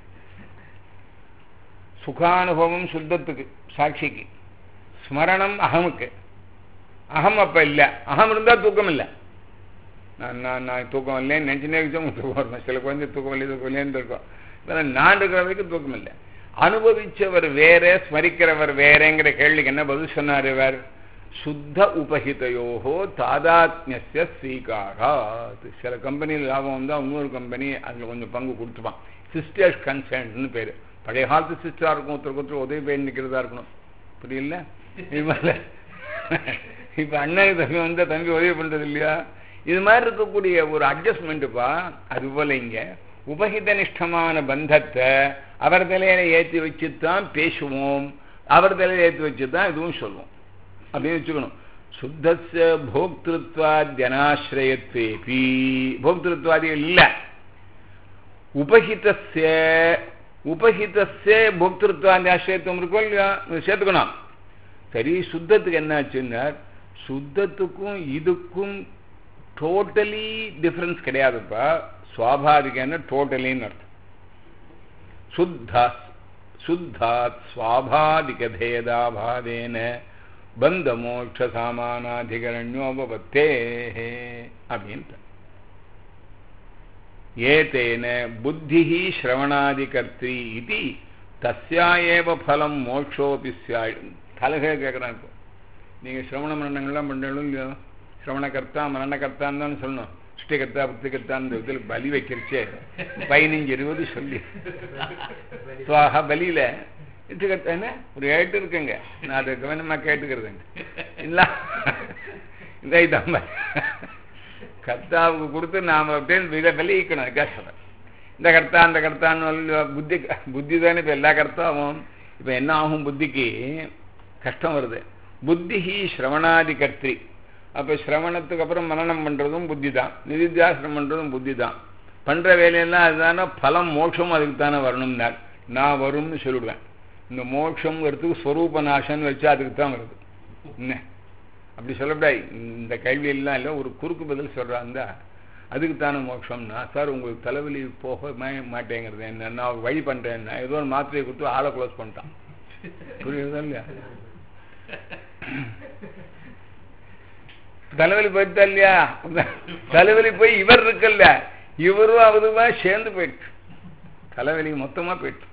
சுகானுபவம் சுத்தத்துக்கு சாட்சிக்கு ஸ்மரணம் அகமுக்கு அகம் அப்போ இல்லை அகம் இருந்தால் தூக்கம் இல்லை நான் நான் நான் தூக்கம் இல்லைன்னு நினச்சினே வச்சவங்க தூக்கம் வரணும் சில குழந்தை தூக்கம் இல்லை தூக்கம் இல்லைன்னு இருக்கும் இப்போ நான் இருக்கிற வரைக்கும் தூக்கம் இல்லை அனுபவிச்சவர் வேற ஸ்மரிக்கிறவர் வேறங்கிற கேள்விக்கு என்ன பதில் சொன்னார் இவர் சுத்த உபஹிதையோகோ தாதாத்மிய ஸ்வீகாரா சில கம்பெனியில் லாபம் வந்தால் இன்னொரு கம்பெனி அதில் கொஞ்சம் பங்கு கொடுத்துப்பான் சிஸ்டர்ஸ் கன்சர்ன்னு பேர் பழைய காலத்து சிஸ்டராக இருக்கும் ஒருத்தருக்கு ஒருத்தர் உதவி பண்ணி நிற்கிறதா இருக்கணும் புரியல இது மாதிரி இப்ப அண்ணனுக்கு தம்பி வந்தா தம்பி உதவி பண்றது இல்லையா இது மாதிரி இருக்கக்கூடிய ஒரு அட்ஜஸ்ட்மெண்ட்டுப்பா அது போல இங்க உபகித நிஷ்டமான பந்தத்தை அவர் தலையில ஏற்றி வச்சுத்தான் பேசுவோம் அவர் தலையில ஏற்றி வச்சு தான் இதுவும் சொல்லுவோம் அப்படின்னு வச்சுக்கணும் சுத்தஸ்ய போக்திருத்வாத்யனாசிரயத்வேபி போக்திருத்வாதிகள் இல்லை உபஹிதஸ்ய உபஹிதஸ்ய போக்திருத்வாதி ஆசிரியத்துவம் இருக்கும் இல்லையா இது சேர்த்துக்கணும் சரி சுத்தத்துக்கு என்னாச்சுன்னா சுத்தத்துக்கும் இதுக்கும் டோட்டலி டிஃபரன்ஸ் கிடையாதுப்பா சுவாபாதிகன்னு டோட்டலின்னு அர்த்தம் சுத்தா சுத்தாத் சுவாபாதிக பேதாபாதேன பந்த மோட்ச சாமானாதிகரண்யோபத்தே அப்படின்னு ஏதேன புத்தி ஸ்ரவணாதிகர்த்தி இது தஸ்யா ஏவ ஃபலம் மோட்சோபி சியாய் தலைகே கேட்குறான் இப்போ நீங்கள் சிரவண மரணங்கள்லாம் பண்ணணும் இல்லையோ சிரவணகர்த்தா மரணகர்த்தான்னு தான் சொல்லணும் சிருஷ்டிகர்த்தா புத்திகர்த்தான்னு இதில் பலி வைக்கிறச்சே பதினஞ்சு இருபது சொல்லி சுவாகா பலியில் சிருஷ்டிகர்த்தா என்ன ஒரு ஏட்டு இருக்குங்க நான் அதை கவனமாக கேட்டுக்கிறதுங்க இல்லை இந்த இதான் கர்த்தாவுக்கு கொடுத்து நாம் அப்படியே இதை விளைவிக்கணும் அதுக்காக சொல்கிறேன் இந்த கர்த்தா அந்த கர்த்தான்னு புத்தி புத்தி தானே இப்போ எல்லா கர்த்தாவும் இப்போ என்ன ஆகும் புத்திக்கு கஷ்டம் வருது புத்தி ஸ்ரவணாதி கர்த்தி அப்போ சிரவணத்துக்கு அப்புறம் மரணம் பண்ணுறதும் புத்தி தான் நிதித்தியாசனம் பண்ணுறதும் புத்தி தான் பண்ணுற வேலையெல்லாம் அதுதானே பலம் மோட்சம் அதுக்கு தானே வரணும்னார் நான் வரும்னு சொல்லிவிடுவேன் இந்த மோட்சங்கிறதுக்கு ஸ்வரூப நாசம்னு வச்சு அதுக்கு தான் வருது என்ன அப்படி சொல்லக்கூடாது இந்த கேள்வியெல்லாம் இல்லை ஒரு குறுக்கு பதில் சொல்கிறாந்தா அதுக்கு தானே மோட்சம்னா சார் உங்களுக்கு தலைவலி போக மாட்டேங்கிறது என்ன நான் வழி பண்ணுறேன்னா ஏதோ ஒரு மாத்திரையை கொடுத்து ஆளை க்ளோஸ் பண்ணிட்டான் புரியுதா இல்லையா தலைவலி போயிட்டா இல்லையா தலைவலி போய் இவர் இருக்கல்ல இவரும் அவருமா சேர்ந்து போயிட்டு தலைவலி மொத்தமா போயிட்டு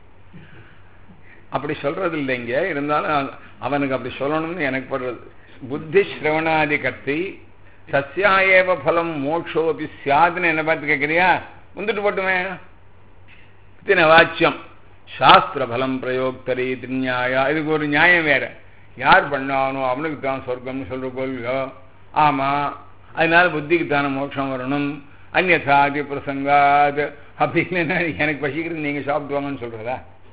அப்படி சொல்றது இல்லைங்க இருந்தாலும் அவனுக்கு அப்படி சொல்லணும்னு எனக்கு படுறது புத்தி ஸ்ரவணாதி கத்தி சசியாயேவ பலம் மோட்சோபி சியாதுன்னு என்ன பார்த்து கேட்குறியா வந்துட்டு போட்டுமே இத்தனை வாச்சியம் சாஸ்திர பலம் பிரயோக்தரி திருநியாயா இதுக்கு ஒரு நியாயம் வேற யார் பண்ணானோ அவனுக்கு தான் சொர்க்கம்னு சொல்ற கொள்கையோ ஆமா அதனால புத்திக்கு தானே மோட்சம் வரணும் அந்நதாதி பிரசங்காது அப்படி இல்லைன்னா எனக்கு பசிக்கிறது நீங்க சாப்பிட்டு வாங்கன்னு சொல்றதா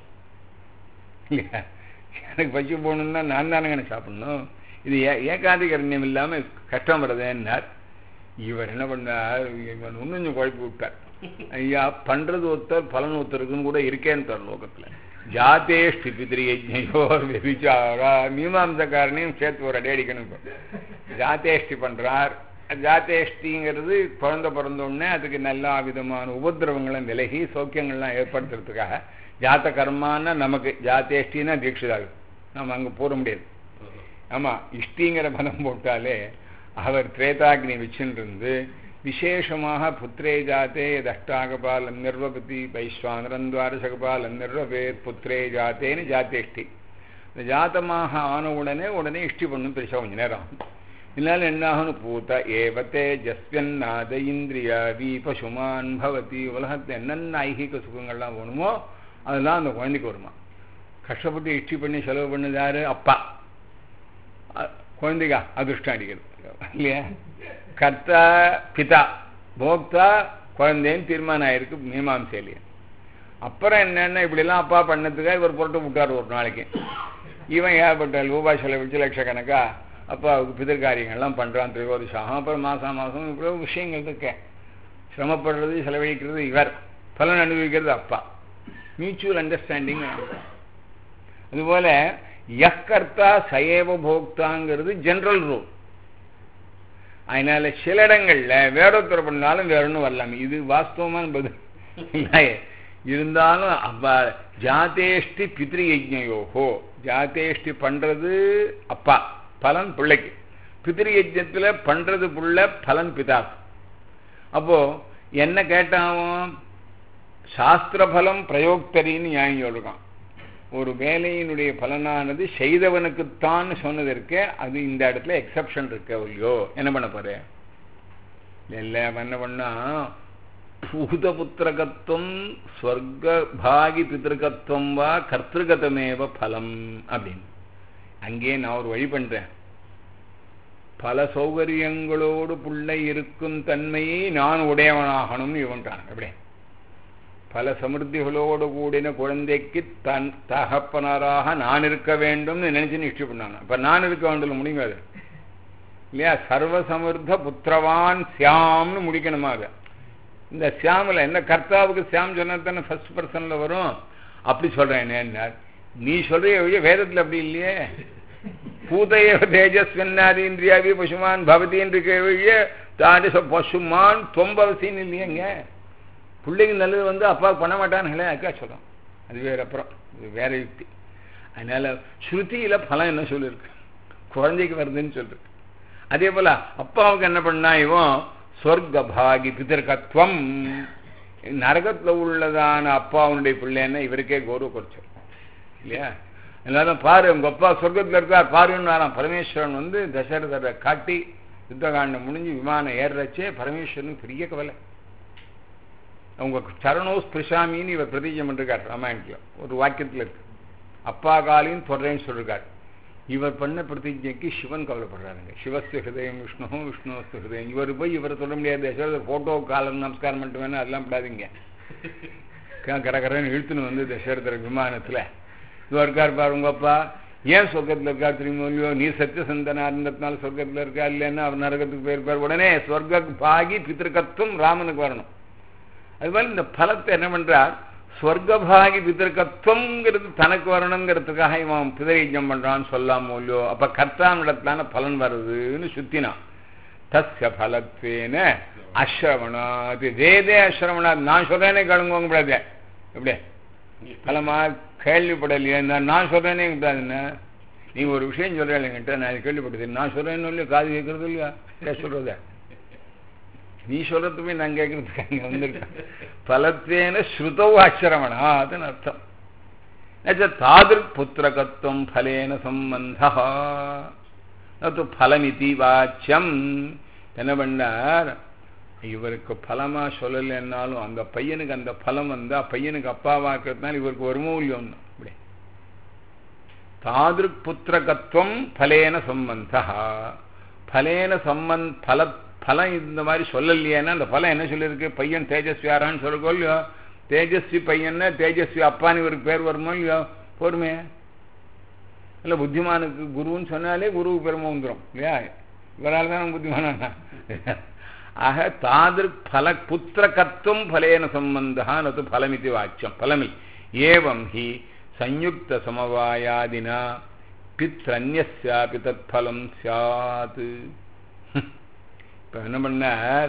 இல்லையா எனக்கு பசி போகணும்னா நான் தானே எனக்கு சாப்பிடணும் இது ஏ ஏகாதிகரண்யம் இல்லாமல் கஷ்டம் வருதுன்னார் இவர் என்ன பண்ணார் இவன் இன்னும் கொஞ்சம் குழப்பி விட்டார் ஐயா பண்றது ஒருத்தர் பலன் ஒருத்தருக்குன்னு கூட இருக்கேன்னு தர லோகத்தில் ஜாத்தேஷ்டி பித்ரி யஜ்ஞயோர் விபிச்சாரா மீமாம்சக்காரனையும் சேர்த்து ஒரு அடி அடிக்கணும் ஜாத்தேஷ்டி பண்றார் ஜாத்தேஷ்டிங்கிறது குழந்தை பிறந்தோடனே அதுக்கு எல்லா விதமான உபதிரவங்களும் விலகி சௌக்கியங்கள்லாம் ஏற்படுத்துறதுக்காக ஜாத்த கர்மான்னா நமக்கு ஜாத்தேஷ்டின்னா தீட்சிதாகும் நம்ம அங்கே போட முடியாது ஆமா இஷ்டிங்கிற பலம் போட்டாலே அவர் திரேதாக்னி வச்சுருந்து விசேஷமாக புத்திரே ஜாத்தே தஷ்டாகபாலம் நிர்வபதி வைஸ்வானரன் துவாரசகபாலம் நிர்வபேத் புத்திரே ஜாத்தேன்னு ஜாத்தேஷ்டி இந்த ஜாத்தமாக ஆன உடனே உடனே இஷ்டி பண்ணும் பெருசாக கொஞ்ச நேரம் இதனால என்னாகனு பூத்த ஏவத்தே ஜஸ்வன்னாத இந்திரியா வி பசுமான் பவதி உலகத்தில் என்னென்ன ஐகிக சுகங்கள்லாம் வேணுமோ அதெல்லாம் அந்த குழந்தைக்கு வருமா கஷ்டப்பட்டு இஷ்டி பண்ணி செலவு பண்ணது யாரு அப்பா குழந்தைக்கா அதிர்ஷ்டம் அடிக்கிறது இல்லையா கர்த்தா பிதா போக்தா குழந்தைன்னு தீர்மானம் ஆயிருக்கு மீமாம்சையிலேயே அப்புறம் என்னென்ன இப்படிலாம் அப்பா பண்ணதுக்காக இவர் புரட்டு விட்டார் ஒரு நாளைக்கு இவன் ஏற்பட்ட ரூபாய் செலவிச்சு லட்சக்கணக்கா அப்பாவுக்கு பிதற்காரியங்கள்லாம் பண்ணுறான் திரிகோதிஷாகம் அப்புறம் மாதம் மாதம் இவ்வளோ விஷயங்கள் இருக்க சிரமப்படுறது செலவழிக்கிறது இவர் பலன் அனுபவிக்கிறது அப்பா மியூச்சுவல் அண்டர்ஸ்டாண்டிங் அதுபோல யக்கர்த்தா சயேவ போக்தாங்கிறது ஜென்ரல் ரூல் அதனால சில இடங்கள்ல வேறொருத்தர் பண்ணாலும் வேறொன்னு வரலாம் இது வாஸ்தவமான பதில் இல்லை இருந்தாலும் அப்ப ஜாத்தேஷ்டி பித்ரி யஜ்ஞயோகோ ஜாத்தேஷ்டி பண்றது அப்பா பலன் பிள்ளைக்கு பித்ரி யஜ்ஞத்துல பண்றது புள்ள பலன் பிதாக்கு அப்போ என்ன கேட்டாவும் சாஸ்திர பலம் பிரயோக்தரின்னு நியாயம் சொல்றான் ஒரு வேலையினுடைய பலனானது செய்தவனுக்குத்தான் சொன்னதற்கு அது இந்த இடத்துல எக்ஸப்ஷன் இருக்க இல்லையோ என்ன பண்ண போற இல்லை என்ன பண்ணா பூதபுத்திரகத்துவம் ஸ்வர்க பாகி பித்திருக்கத்துவம் வா கர்த்திருகதமேவ பலம் அப்படின்னு அங்கேயே நான் ஒரு வழி பண்றேன் பல சௌகரியங்களோடு பிள்ளை இருக்கும் தன்மையை நான் உடையவனாகணும்னு இவன்றான் அப்படியே பல சமிருத்திகளோடு கூடின குழந்தைக்கு தன் தகப்பனராக நான் இருக்க வேண்டும்னு நினைச்சு நிஷ்டி பண்ணாங்க இப்ப நான் இருக்க வேண்டும் முடியுங்க அது இல்லையா சர்வசமிருத்த புத்திரவான் சியாம்னு முடிக்கணுமா அது இந்த சியாமில் என்ன கர்த்தாவுக்கு சியாம் சொன்னா தானே ஃபர்ஸ்ட் பர்சன்ல வரும் அப்படி சொல்றேன் என்ன நீ சொல்றிய வழிய வேதத்தில் அப்படி இல்லையே பூதைய தேஜஸ்வன்னாதி இந்திரியாவி பசுமான் பவதி என்று வழிய தாண்டி பசுமான் தொம்பவசின்னு இல்லையங்க பிள்ளைங்க நல்லது வந்து அப்பா பண்ண மாட்டானுங்களே அக்கா சொல்கிறோம் அது வேற அப்புறம் இது வேற யுக்தி அதனால ஸ்ருதியில் பலம் என்ன சொல்லியிருக்கு குழந்தைக்கு வருதுன்னு சொல்லிருக்கு அதே போல அப்பாவுக்கு என்ன பண்ணா இவன் சொர்க்க பாகி பிதர்கத்துவம் நரகத்தில் உள்ளதான அப்பாவுடைய பிள்ளைன்னா இவருக்கே கௌரவ குறைச்சல் இல்லையா எல்லாரும் பாரு உங்க அப்பா சொர்க்கத்தில் இருக்கார் பாருன்னு பரமேஸ்வரன் வந்து தசரதரை காட்டி யுத்தகாண்டம் முடிஞ்சு விமானம் ஏறுறச்சே பரமேஸ்வரனுக்கு பெரிய கவலை அவங்க சரணோ ஸ்பிருஷாமின்னு இவர் பிரதிஜம் பண்ணிருக்கார் ராமாயணத்தில் ஒரு வாக்கியத்தில் இருக்கு அப்பா காலையும் தொடரேன்னு சொல்லிருக்கார் இவர் பண்ண பிரதிஜைக்கு சிவன் கவலைப்படுறாருங்க சிவஸ்து ஹிருதயம் விஷ்ணு விஷ்ணுஸ்து ஹிருதயம் இவர் போய் இவரை சொல்ல முடியாது தசரதர் ஃபோட்டோ காலம் நமஸ்காரம் பண்ணிட்டு வேணும் அதெல்லாம் விடாதீங்க கடற்கரைன்னு இழுத்துன்னு வந்து தசரதர் விமானத்தில் இவர் இருக்கார் பாரு உங்க அப்பா ஏன் சொர்க்கத்தில் இருக்கார் தெரியுமோ இல்லையோ நீ சத்தியசந்தனா இருந்ததுனால சொர்க்கத்தில் இருக்கா இல்லைன்னா அவர் நரகத்துக்கு போயிருப்பார் உடனே சொர்க்க பாகி பித்திருக்கத்துவம் ராமனுக்கு வரணும் அது மாதிரி இந்த பலத்தை என்ன பண்றார் ஸ்வர்கபாகி பிதர்கத்துவங்கிறது தனக்கு வரணுங்கிறதுக்காக இவன் பிதரீஜம் பண்றான்னு சொல்லாமோ இல்லையோ அப்ப கர்த்தானிடத்தான பலன் வருதுன்னு சுத்தினான் தஸ்ய பலத்வேன அஸ்ரவணாது வேதே அஸ்ரவணாத் நான் சொல்றேனே கழுங்குவாங்க கூடாது எப்படியே பலமா கேள்விப்படலையே நான் சொல்றேனே கூடாதுன்னா நீ ஒரு விஷயம் சொல்றேன் என்கிட்ட நான் கேள்விப்பட்டது நான் சொல்றேன்னு இல்லையா காது கேட்கறது இல்லையா சொல்றத நீ சொல்றதுமே நான் கேட்கறதுக்கு அங்க வந்திருக்கேன் பலத்தேன ஸ்ருதௌ ஆச்சரமணா அதுன்னு அர்த்தம் தாதிருக் புத்திரகத்துவம் பலேன சம்பந்தா அது பலமிதி வாச்சியம் என்ன பண்ணார் இவருக்கு பலமா சொல்லலைன்னாலும் அந்த பையனுக்கு அந்த பலம் வந்தா பையனுக்கு அப்பாவா இருக்கிறதுனால இவருக்கு வருமோ இல்லையோ இப்படி தாதிருக் புத்திரகத்துவம் பலேன சம்பந்தா பலேன சம்பந்த் பல பலம் இந்த மாதிரி சொல்லலையேன்னா அந்த பலம் என்ன சொல்லியிருக்கு பையன் தேஜஸ்வியாரான்னு சொல்லுக்கோ இல்லையோ தேஜஸ்வி பையன்னா தேஜஸ்வி அப்பான்னு இவருக்கு பேர் வருமோ இல்லையோ போருமே இல்லை புத்திமானுக்கு குருன்னு சொன்னாலே குருவுக்கு பெருமை வந்துடும் இல்லையா இவரால் தான் புத்திமானா ஆக தாதிரு பல புத்திரகத்துவம் பலேன சம்பந்தா நது பலமிதி வாச்சியம் பலமில் ஏவம் ஹி சயுக்த சமவாயாதினா பித்ரன்யஸ்யாபி தத் பலம் சாத் இப்போ என்ன பண்ணார்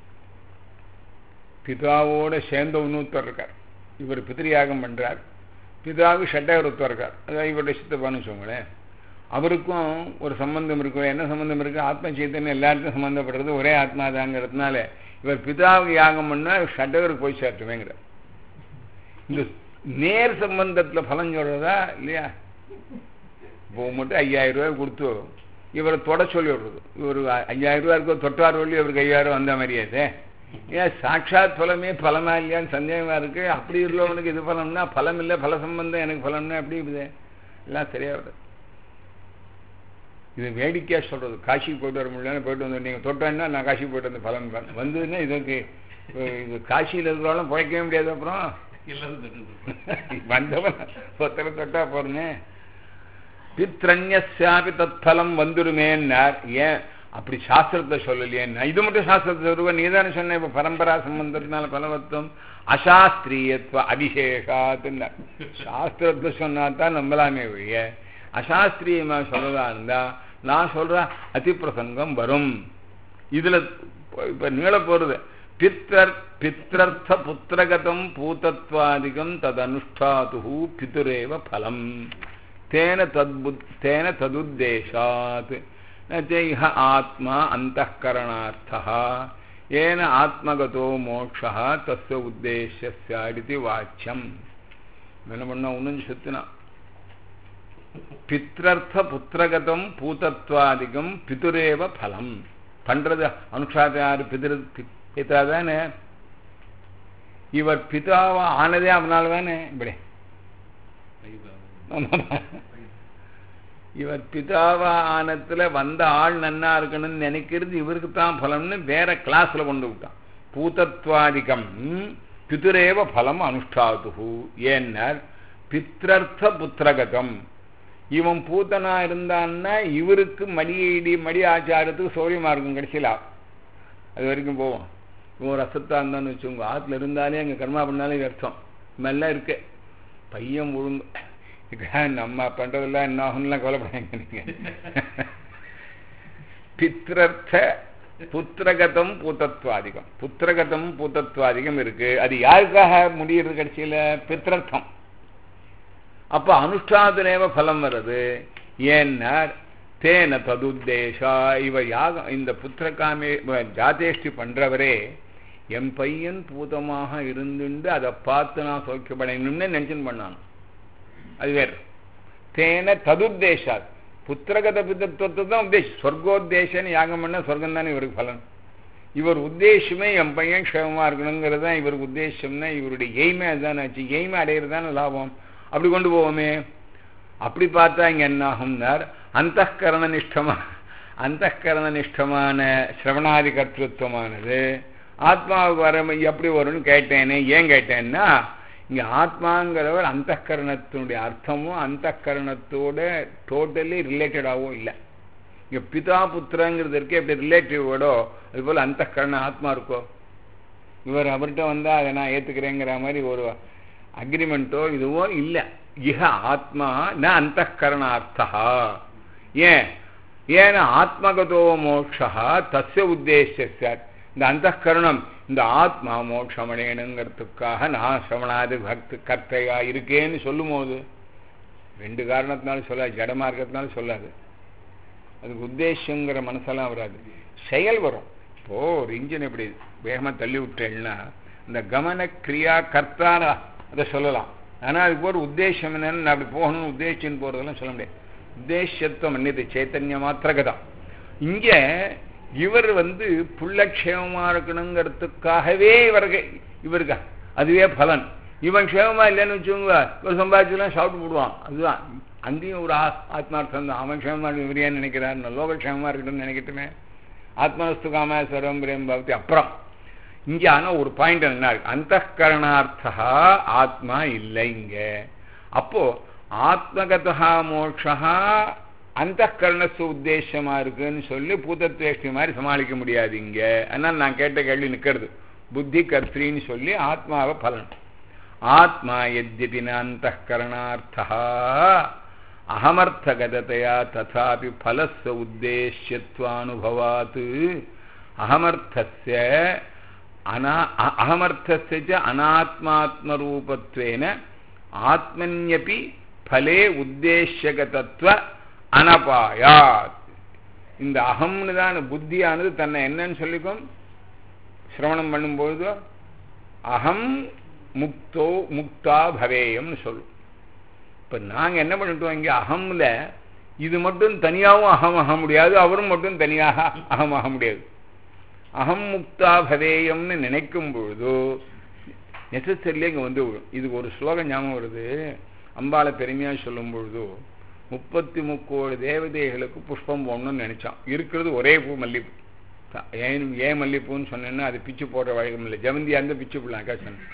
பிதாவோட சேர்ந்த இன்னொருத்தர் இருக்கார் இவர் பித்திரியாகம் பண்றார் பிதாவுக்கு ஷட்டவர் ஒருத்தர் இருக்கார் அதாவது இவருடைய சித்தப்பான்னு வச்சுக்கோங்களேன் அவருக்கும் ஒரு சம்பந்தம் இருக்கும் என்ன சம்பந்தம் இருக்கு ஆத்ம சைத்தன்யம் எல்லாருக்கும் சம்பந்தப்படுறது ஒரே ஆத்மா தாங்கிறதுனால இவர் பிதாவுக்கு யாகம் பண்ணா ஷட்டவருக்கு போய் சேர்த்துவேங்கிற இந்த நேர் சம்பந்தத்தில் பலன் சொல்றதா இல்லையா இப்போ மட்டும் ஐயாயிரம் ரூபாய் கொடுத்து இவரை தொட சொல்லி விடுறது இவர் ஐயாயிரம் ரூபா இருக்கோ தொட்டார் வழி இவருக்கு ஐயாயிரம் வந்த மாதிரியாதே ஏன் சாட்சாத் பலமே பலமா இல்லையான்னு சந்தேகமா இருக்கு அப்படி உள்ளவனுக்கு இது பலம்னா பலம் இல்லை பல சம்பந்தம் எனக்கு பலம்னா எப்படி இருக்குது எல்லாம் சரியா வருது இது வேடிக்கையா சொல்றது காசிக்கு போயிட்டு வர முடியலன்னு போயிட்டு வந்து நீங்க தொட்டோன்னா நான் காசிக்கு போயிட்டு வந்து பலன் வந்ததுன்னா இதுக்கு இது காசியில் இருக்கிறாலும் பிழைக்கவே முடியாது அப்புறம் வந்தவன் ஒருத்தரை தொட்டா போறேன்னு பித்ரன்யசாபி தத்பலம் வந்துடுமேன்னார் ஏன் அப்படி சாஸ்திரத்தை சொல்லலையேன்னா இது மட்டும் சாஸ்திரத்தை சொல்லுவ நீ தானே சொன்ன இப்ப பரம்பரா சம்பந்தத்தினால பலவத்துவம் அசாஸ்திரியத்துவ அபிஷேகாத்துன்னு சாஸ்திரத்தை சொன்னா தான் நம்பலாமே ஒழிய அசாஸ்திரியமா சொல்லதா இருந்தா நான் சொல்ற அதிப்பிரசங்கம் வரும் இதுல இப்ப நீள போறது பித்தர் பித்திரர்த்த புத்திரகதம் பூதத்வாதிகம் ததனுஷ்டாது பிதுரேவ பலம் தேன தத்புத் தேன ததுத்தேஷாத் நைஹ ஆத்மா அந்தఃகரணார்த்தः ஏன ஆத்மகதோ மோட்சः தஸ்ய உத்தேசியஸ்யாடிதி வாச்சியம் என்ன பண்ணா ஒன்னு சுத்தினா பித்ரர்த்த புத்திரகதம் பூதத்வாதிகம் பிதுரேவ பலம் பண்றது அனுஷாத யாரு பிதிரு பிதா தானே இவர் பிதாவா ஆனதே அவனால தானே இப்படி இவர் பிதாவா ஆனத்துல வந்த ஆள் நன்னா இருக்கணும்னு நினைக்கிறது இவருக்கு தான் பலம்னு வேற கிளாஸ்ல கொண்டு விட்டான் பூதத்வாதிகம் பிதுரேவ பலம் அனுஷ்டாது ஏன்னர் பித்ரர்த்த புத்திரகதம் இவன் பூத்தனா இருந்தான்னா இவருக்கு மடியடி மடி ஆச்சாரத்துக்கு சௌரியமா இருக்கும் கடைசியில் அது வரைக்கும் போவோம் இவன் ரசத்தா இருந்தான்னு வச்சுக்கோங்க ஆற்றுல இருந்தாலே அங்கே கர்மா பண்ணாலே அர்த்தம் மெல்லாம் இருக்கு பையன் ஒழுங்கு நம்ம பண்றதெல்லாம் என்ன ஆகும்லாம் கவலைப்படாங்க நீங்க பித்ரர்த்த புத்திரகதம் பூத்தத்வாதிகம் புத்திரகதம் பூத்தத்வாதிகம் இருக்கு அது யாருக்காக முடியுறது கடைசியில பித்ரர்த்தம் அப்ப அனுஷ்டானேவ பலம் வருது ஏன்னா தேன ததுத்தேஷா இவ யாகம் இந்த புத்திரகாமே ஜாதேஷ்டி பண்றவரே என் பையன் பூதமாக இருந்துண்டு அதை பார்த்து நான் சௌக்கியப்படையணும்னு நினைச்சுன்னு பண்ணான் அது வேறு தேன ததுத்தேஷா புத்திரகத பிதத்துவத்தை தான் உத்தேசம் சொர்க்கோத்தேசன்னு யாகம் பண்ண சொர்க்கம் தானே இவருக்கு பலன் இவர் உத்தேசமே என் பையன் க்ஷேமமா இருக்கணுங்கிறது தான் இவருக்கு உத்தேசம்னா இவருடைய எய்மே அதுதான் ஆச்சு எய்மை அடையிறது தானே லாபம் அப்படி கொண்டு போவோமே அப்படி பார்த்தா இங்க என்ன ஆகும்னார் அந்தகரண நிஷ்டமா அந்தகரண நிஷ்டமான சிரவணாதி கர்த்தத்துவமானது ஆத்மாவுக்கு வர எப்படி வரும்னு கேட்டேனே ஏன் கேட்டேன்னா இங்க ஆத்மாங்கிறவர் அந்தகரணத்தினுடைய அர்த்தமும் அந்தகரணத்தோட டோட்டலி ரிலேட்டடாகவும் இல்லை இங்க பிதா புத்திரங்கிறது இருக்கே எப்படி ரிலேட்டிவோடோ அது போல அந்தகரண ஆத்மா இருக்கோ இவர் அவர்கிட்ட வந்தா அதை நான் ஏத்துக்கிறேங்கிற மாதிரி ஒரு அக்ரிமெண்ட்டோ இதுவோ இல்லை இஹ ஆத்மா ந அந்தகரணார்த்தா ஏன் ஏன்னா ஆத்மகதோ மோட்சா தஸ்ய உத்தேசிய இந்த அந்தகரணம் இந்த ஆத்மா மோட்சம் அடையணுங்கிறதுக்காக நான் சிரவணாதி பக்தி கர்த்தையா இருக்கேன்னு சொல்லும் போது ரெண்டு காரணத்தினாலும் சொல்லாது ஜடமா இருக்கிறதுனால சொல்லாது அதுக்கு உத்தேசங்கிற மனசெல்லாம் வராது செயல் வரும் இப்போ ஒரு இன்ஜின் எப்படி வேகமா தள்ளி விட்டேன்னா இந்த கமன கிரியா கர்த்தான அதை சொல்லலாம் ஆனால் அதுக்கு ஒரு உத்தேசம் என்னன்னு அப்படி போகணும்னு உத்தேசின்னு போறதெல்லாம் சொல்ல முடியாது உத்தேசத்துவம் என்னது சைத்தன்ய மாத்திரகதான் இங்க இவர் வந்து புள்ளக்ஷேமமா இருக்கணுங்கிறதுக்காகவே இவருக்கு இவருக்கு அதுவே பலன் இவன் க்ஷேமமா இல்லைன்னு வச்சுக்கோங்க இவர் சம்பாதிச்சுலாம் சாப்பிட்டு போடுவான் அதுதான் அங்கேயும் ஒரு ஆத்மார்த்தம் தான் அவன் க்ஷேமமா இவர் ஏன் நினைக்கிறான் லோகக்ஷேமமா இருக்கணும்னு நினைக்கட்டுமே ஆத்மனஸ்து காமேஸ்வரம் பிரேம் பக்தி அப்புறம் இங்க ஆனா ஒரு பாயிண்ட் என்ன அந்த கரணார்த்தா ஆத்மா இல்லை இங்க அப்போ ஆத்மகதா மோட்சா அந்த கரணசு உத்தேசமா இருக்குன்னு சொல்லி பூதத்வேஷ்டி மாதிரி சமாளிக்க முடியாது இங்க அதனால நான் கேட்ட கேள்வி நிக்கிறது புத்தி கர்த்தின்னு சொல்லி ஆத்மாவை பலன் ஆத்மா எத்யபின அந்த கரணார்த்தா அகமர்த்தகதத்தையா ததாபி பலஸ்ய உத்தேசியத்வானுபவாத் அகமர்த்தஸ்ய அனா அகமர்த்தஸ்ய அனாத்மாத்மரூபத்வேன ஆத்மன்யபி பலே உத்தேசியகதத்துவ அனபாயாத் இந்த அகம்னு தான் புத்தியானது தன்னை என்னன்னு சொல்லிக்கும் சிரவணம் பண்ணும்பொழுது அகம் முக்தோ முக்தா பவேயம்னு சொல்லும் இப்போ நாங்கள் என்ன பண்ணிட்டோம் இங்கே அகம்ல இது மட்டும் தனியாகவும் அகம் ஆக முடியாது அவரும் மட்டும் தனியாக அகம் ஆக முடியாது அகம் முக்தா பவேயம்னு நினைக்கும் பொழுது நெசசரிலே இங்கே வந்து விடும் இதுக்கு ஒரு ஸ்லோகம் ஞாபகம் வருது அம்பாளை பெருமையாக சொல்லும் பொழுது முப்பத்தி முக்கோடி தேவதைகளுக்கு புஷ்பம் போடணும்னு நினைச்சான் இருக்கிறது ஒரே பூ மல்லிப்பூ ஏன் ஏன் மல்லிப்பூன்னு சொன்னேன்னா அது பிச்சு போடுற வழக்கம் இல்லை ஜவந்தியா இருந்து பிச்சு போடலாக்கா சொன்னேன்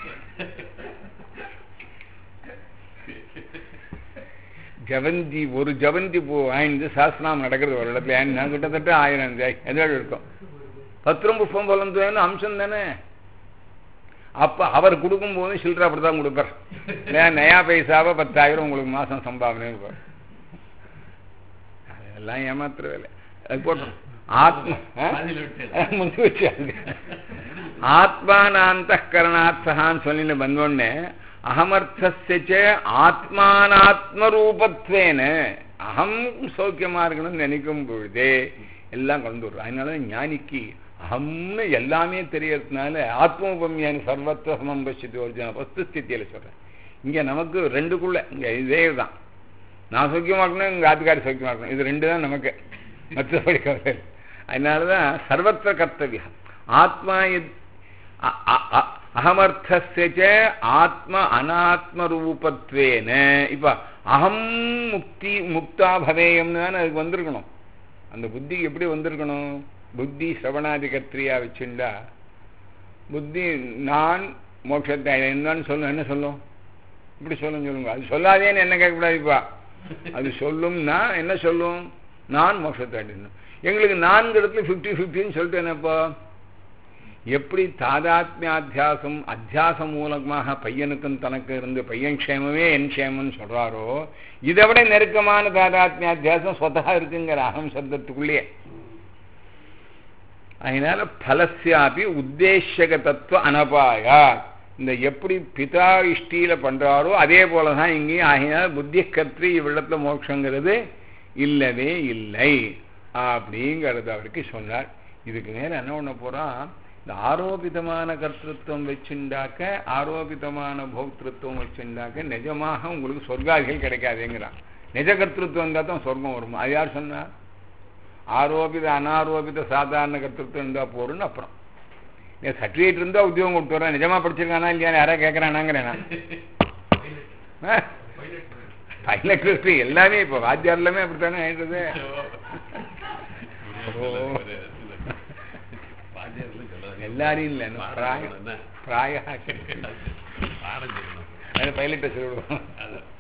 ஜவந்தி ஒரு ஜவந்தி பூ வாங்கிட்டு சாஸ்திரம் நடக்கிறது ஒரு இடத்துல நான் கிட்டத்தட்ட ஆயிரம் எதாவது இருக்கும் பத்திரம் புஷ்பம் போலன்னு அம்சம் தானே அப்ப அவர் கொடுக்கும் போது சில்லற அப்படிதான் கொடுப்பார் நயா பைசாவை பத்தாயிரம் உங்களுக்கு மாசம் சம்பாவனை இருப்பார் அதெல்லாம் ஏமாத்துற வேலை அது போட்டோம் ஆத்மா முந்தி வச்சாங்க ஆத்மானாந்த கரணார்த்தான்னு சொல்லி வந்தோடனே அகமர்த்தஸ்ய ஆத்மானாத்ம ரூபத்வேன அகம் சௌக்கியமா இருக்கணும்னு நினைக்கும் பொழுதே எல்லாம் கலந்து வரும் அதனால ஞானிக்கு அகம்னு எல்லாமே தெரியறதுனால ஆத்மோபமியான சர்வத்துவ சமம் பசித்து ஒரிஜினல் வஸ்து ஸ்தித்தியில சொல்றேன் இங்க நமக்கு ரெண்டுக்குள்ள இங்க இதே தான் நான் சௌக்கியமா இருக்கணும் எங்க ஆத்துக்காரி சௌக்கியமா இருக்கணும் இது ரெண்டு தான் நமக்கு மற்றபடி அதனாலதான் சர்வத்திர கர்த்தவியம் ஆத்மா அகமர்த்தஸ்ய ஆத்ம அனாத்ம ரூபத்வேன இப்ப அகம் முக்தி முக்தா பவேயம்னு தானே அதுக்கு வந்திருக்கணும் அந்த புத்தி எப்படி வந்திருக்கணும் புத்தி சிரவணாதி கத்திரியா வச்சுண்டா புத்தி நான் மோட்சத்தை என்னன்னு சொல்லும் என்ன சொல்லும் இப்படி சொல்லும் சொல்லுங்க அது சொல்லாதேன்னு என்ன கேட்கக்கூடாதுப்பா அது சொல்லும்னா என்ன சொல்லும் நான் மோட்சத்தை அடையணும் எங்களுக்கு நான்கு இடத்துல ஃபிஃப்டி ஃபிஃப்டின்னு சொல்லிட்டு என்னப்பா எப்படி தாதாத்மியாத்தியாசம் அத்தியாசம் மூலமாக பையனுக்கும் தனக்கு இருந்து பையன் க்ஷேமமே என் க்ஷேமம்னு சொல்றாரோ இதை விட நெருக்கமான தாதாத்மியாத்தியாசம் சொத்தா இருக்குங்கிற அகம் சப்தத்துக்குள்ளேயே அதனால பலசியாபி உத்தேசக தத்துவ அனபாயா இந்த எப்படி பிதா இஷ்டியில பண்றாரோ அதே போலதான் இங்கேயும் ஆகினால புத்தி கத்திரி இவ்விடத்துல மோட்சங்கிறது இல்லவே இல்லை அப்படிங்கிறது அவருக்கு சொன்னார் இதுக்கு மேல என்ன பண்ண போறான் இந்த ஆரோபிதமான கர்த்தத்துவம் வச்சுண்டாக்க ஆரோபிதமான போக்திருத்துவம் வச்சுண்டாக்க நிஜமாக உங்களுக்கு சொர்க்காதிகள் கிடைக்காதுங்கிறான் நிஜ கர்த்தத்துவம் இருந்தால் தான் சொர்க்கம் வரும் அது யார் சொன்னா ஆரோபித அனாரோபித சாதாரண கர்த்தத்துவம் இருந்தால் போறோம்னு அப்புறம் நீ சர்டிஃபிகேட் இருந்தால் உத்தியோகம் கொடுத்து வரேன் நிஜமா படிச்சிருக்கானா இல்லையா யாராவது கேட்குறானாங்கிறேன் நான் பைலட் ஹிஸ்ட்ரி எல்லாமே இப்போ வாத்தியார் எல்லாமே அப்படித்தானே ஆயிடுறது எல்லாரையும் இல்லை பிராய பிராய பைலட்டை சொல்லுவோம்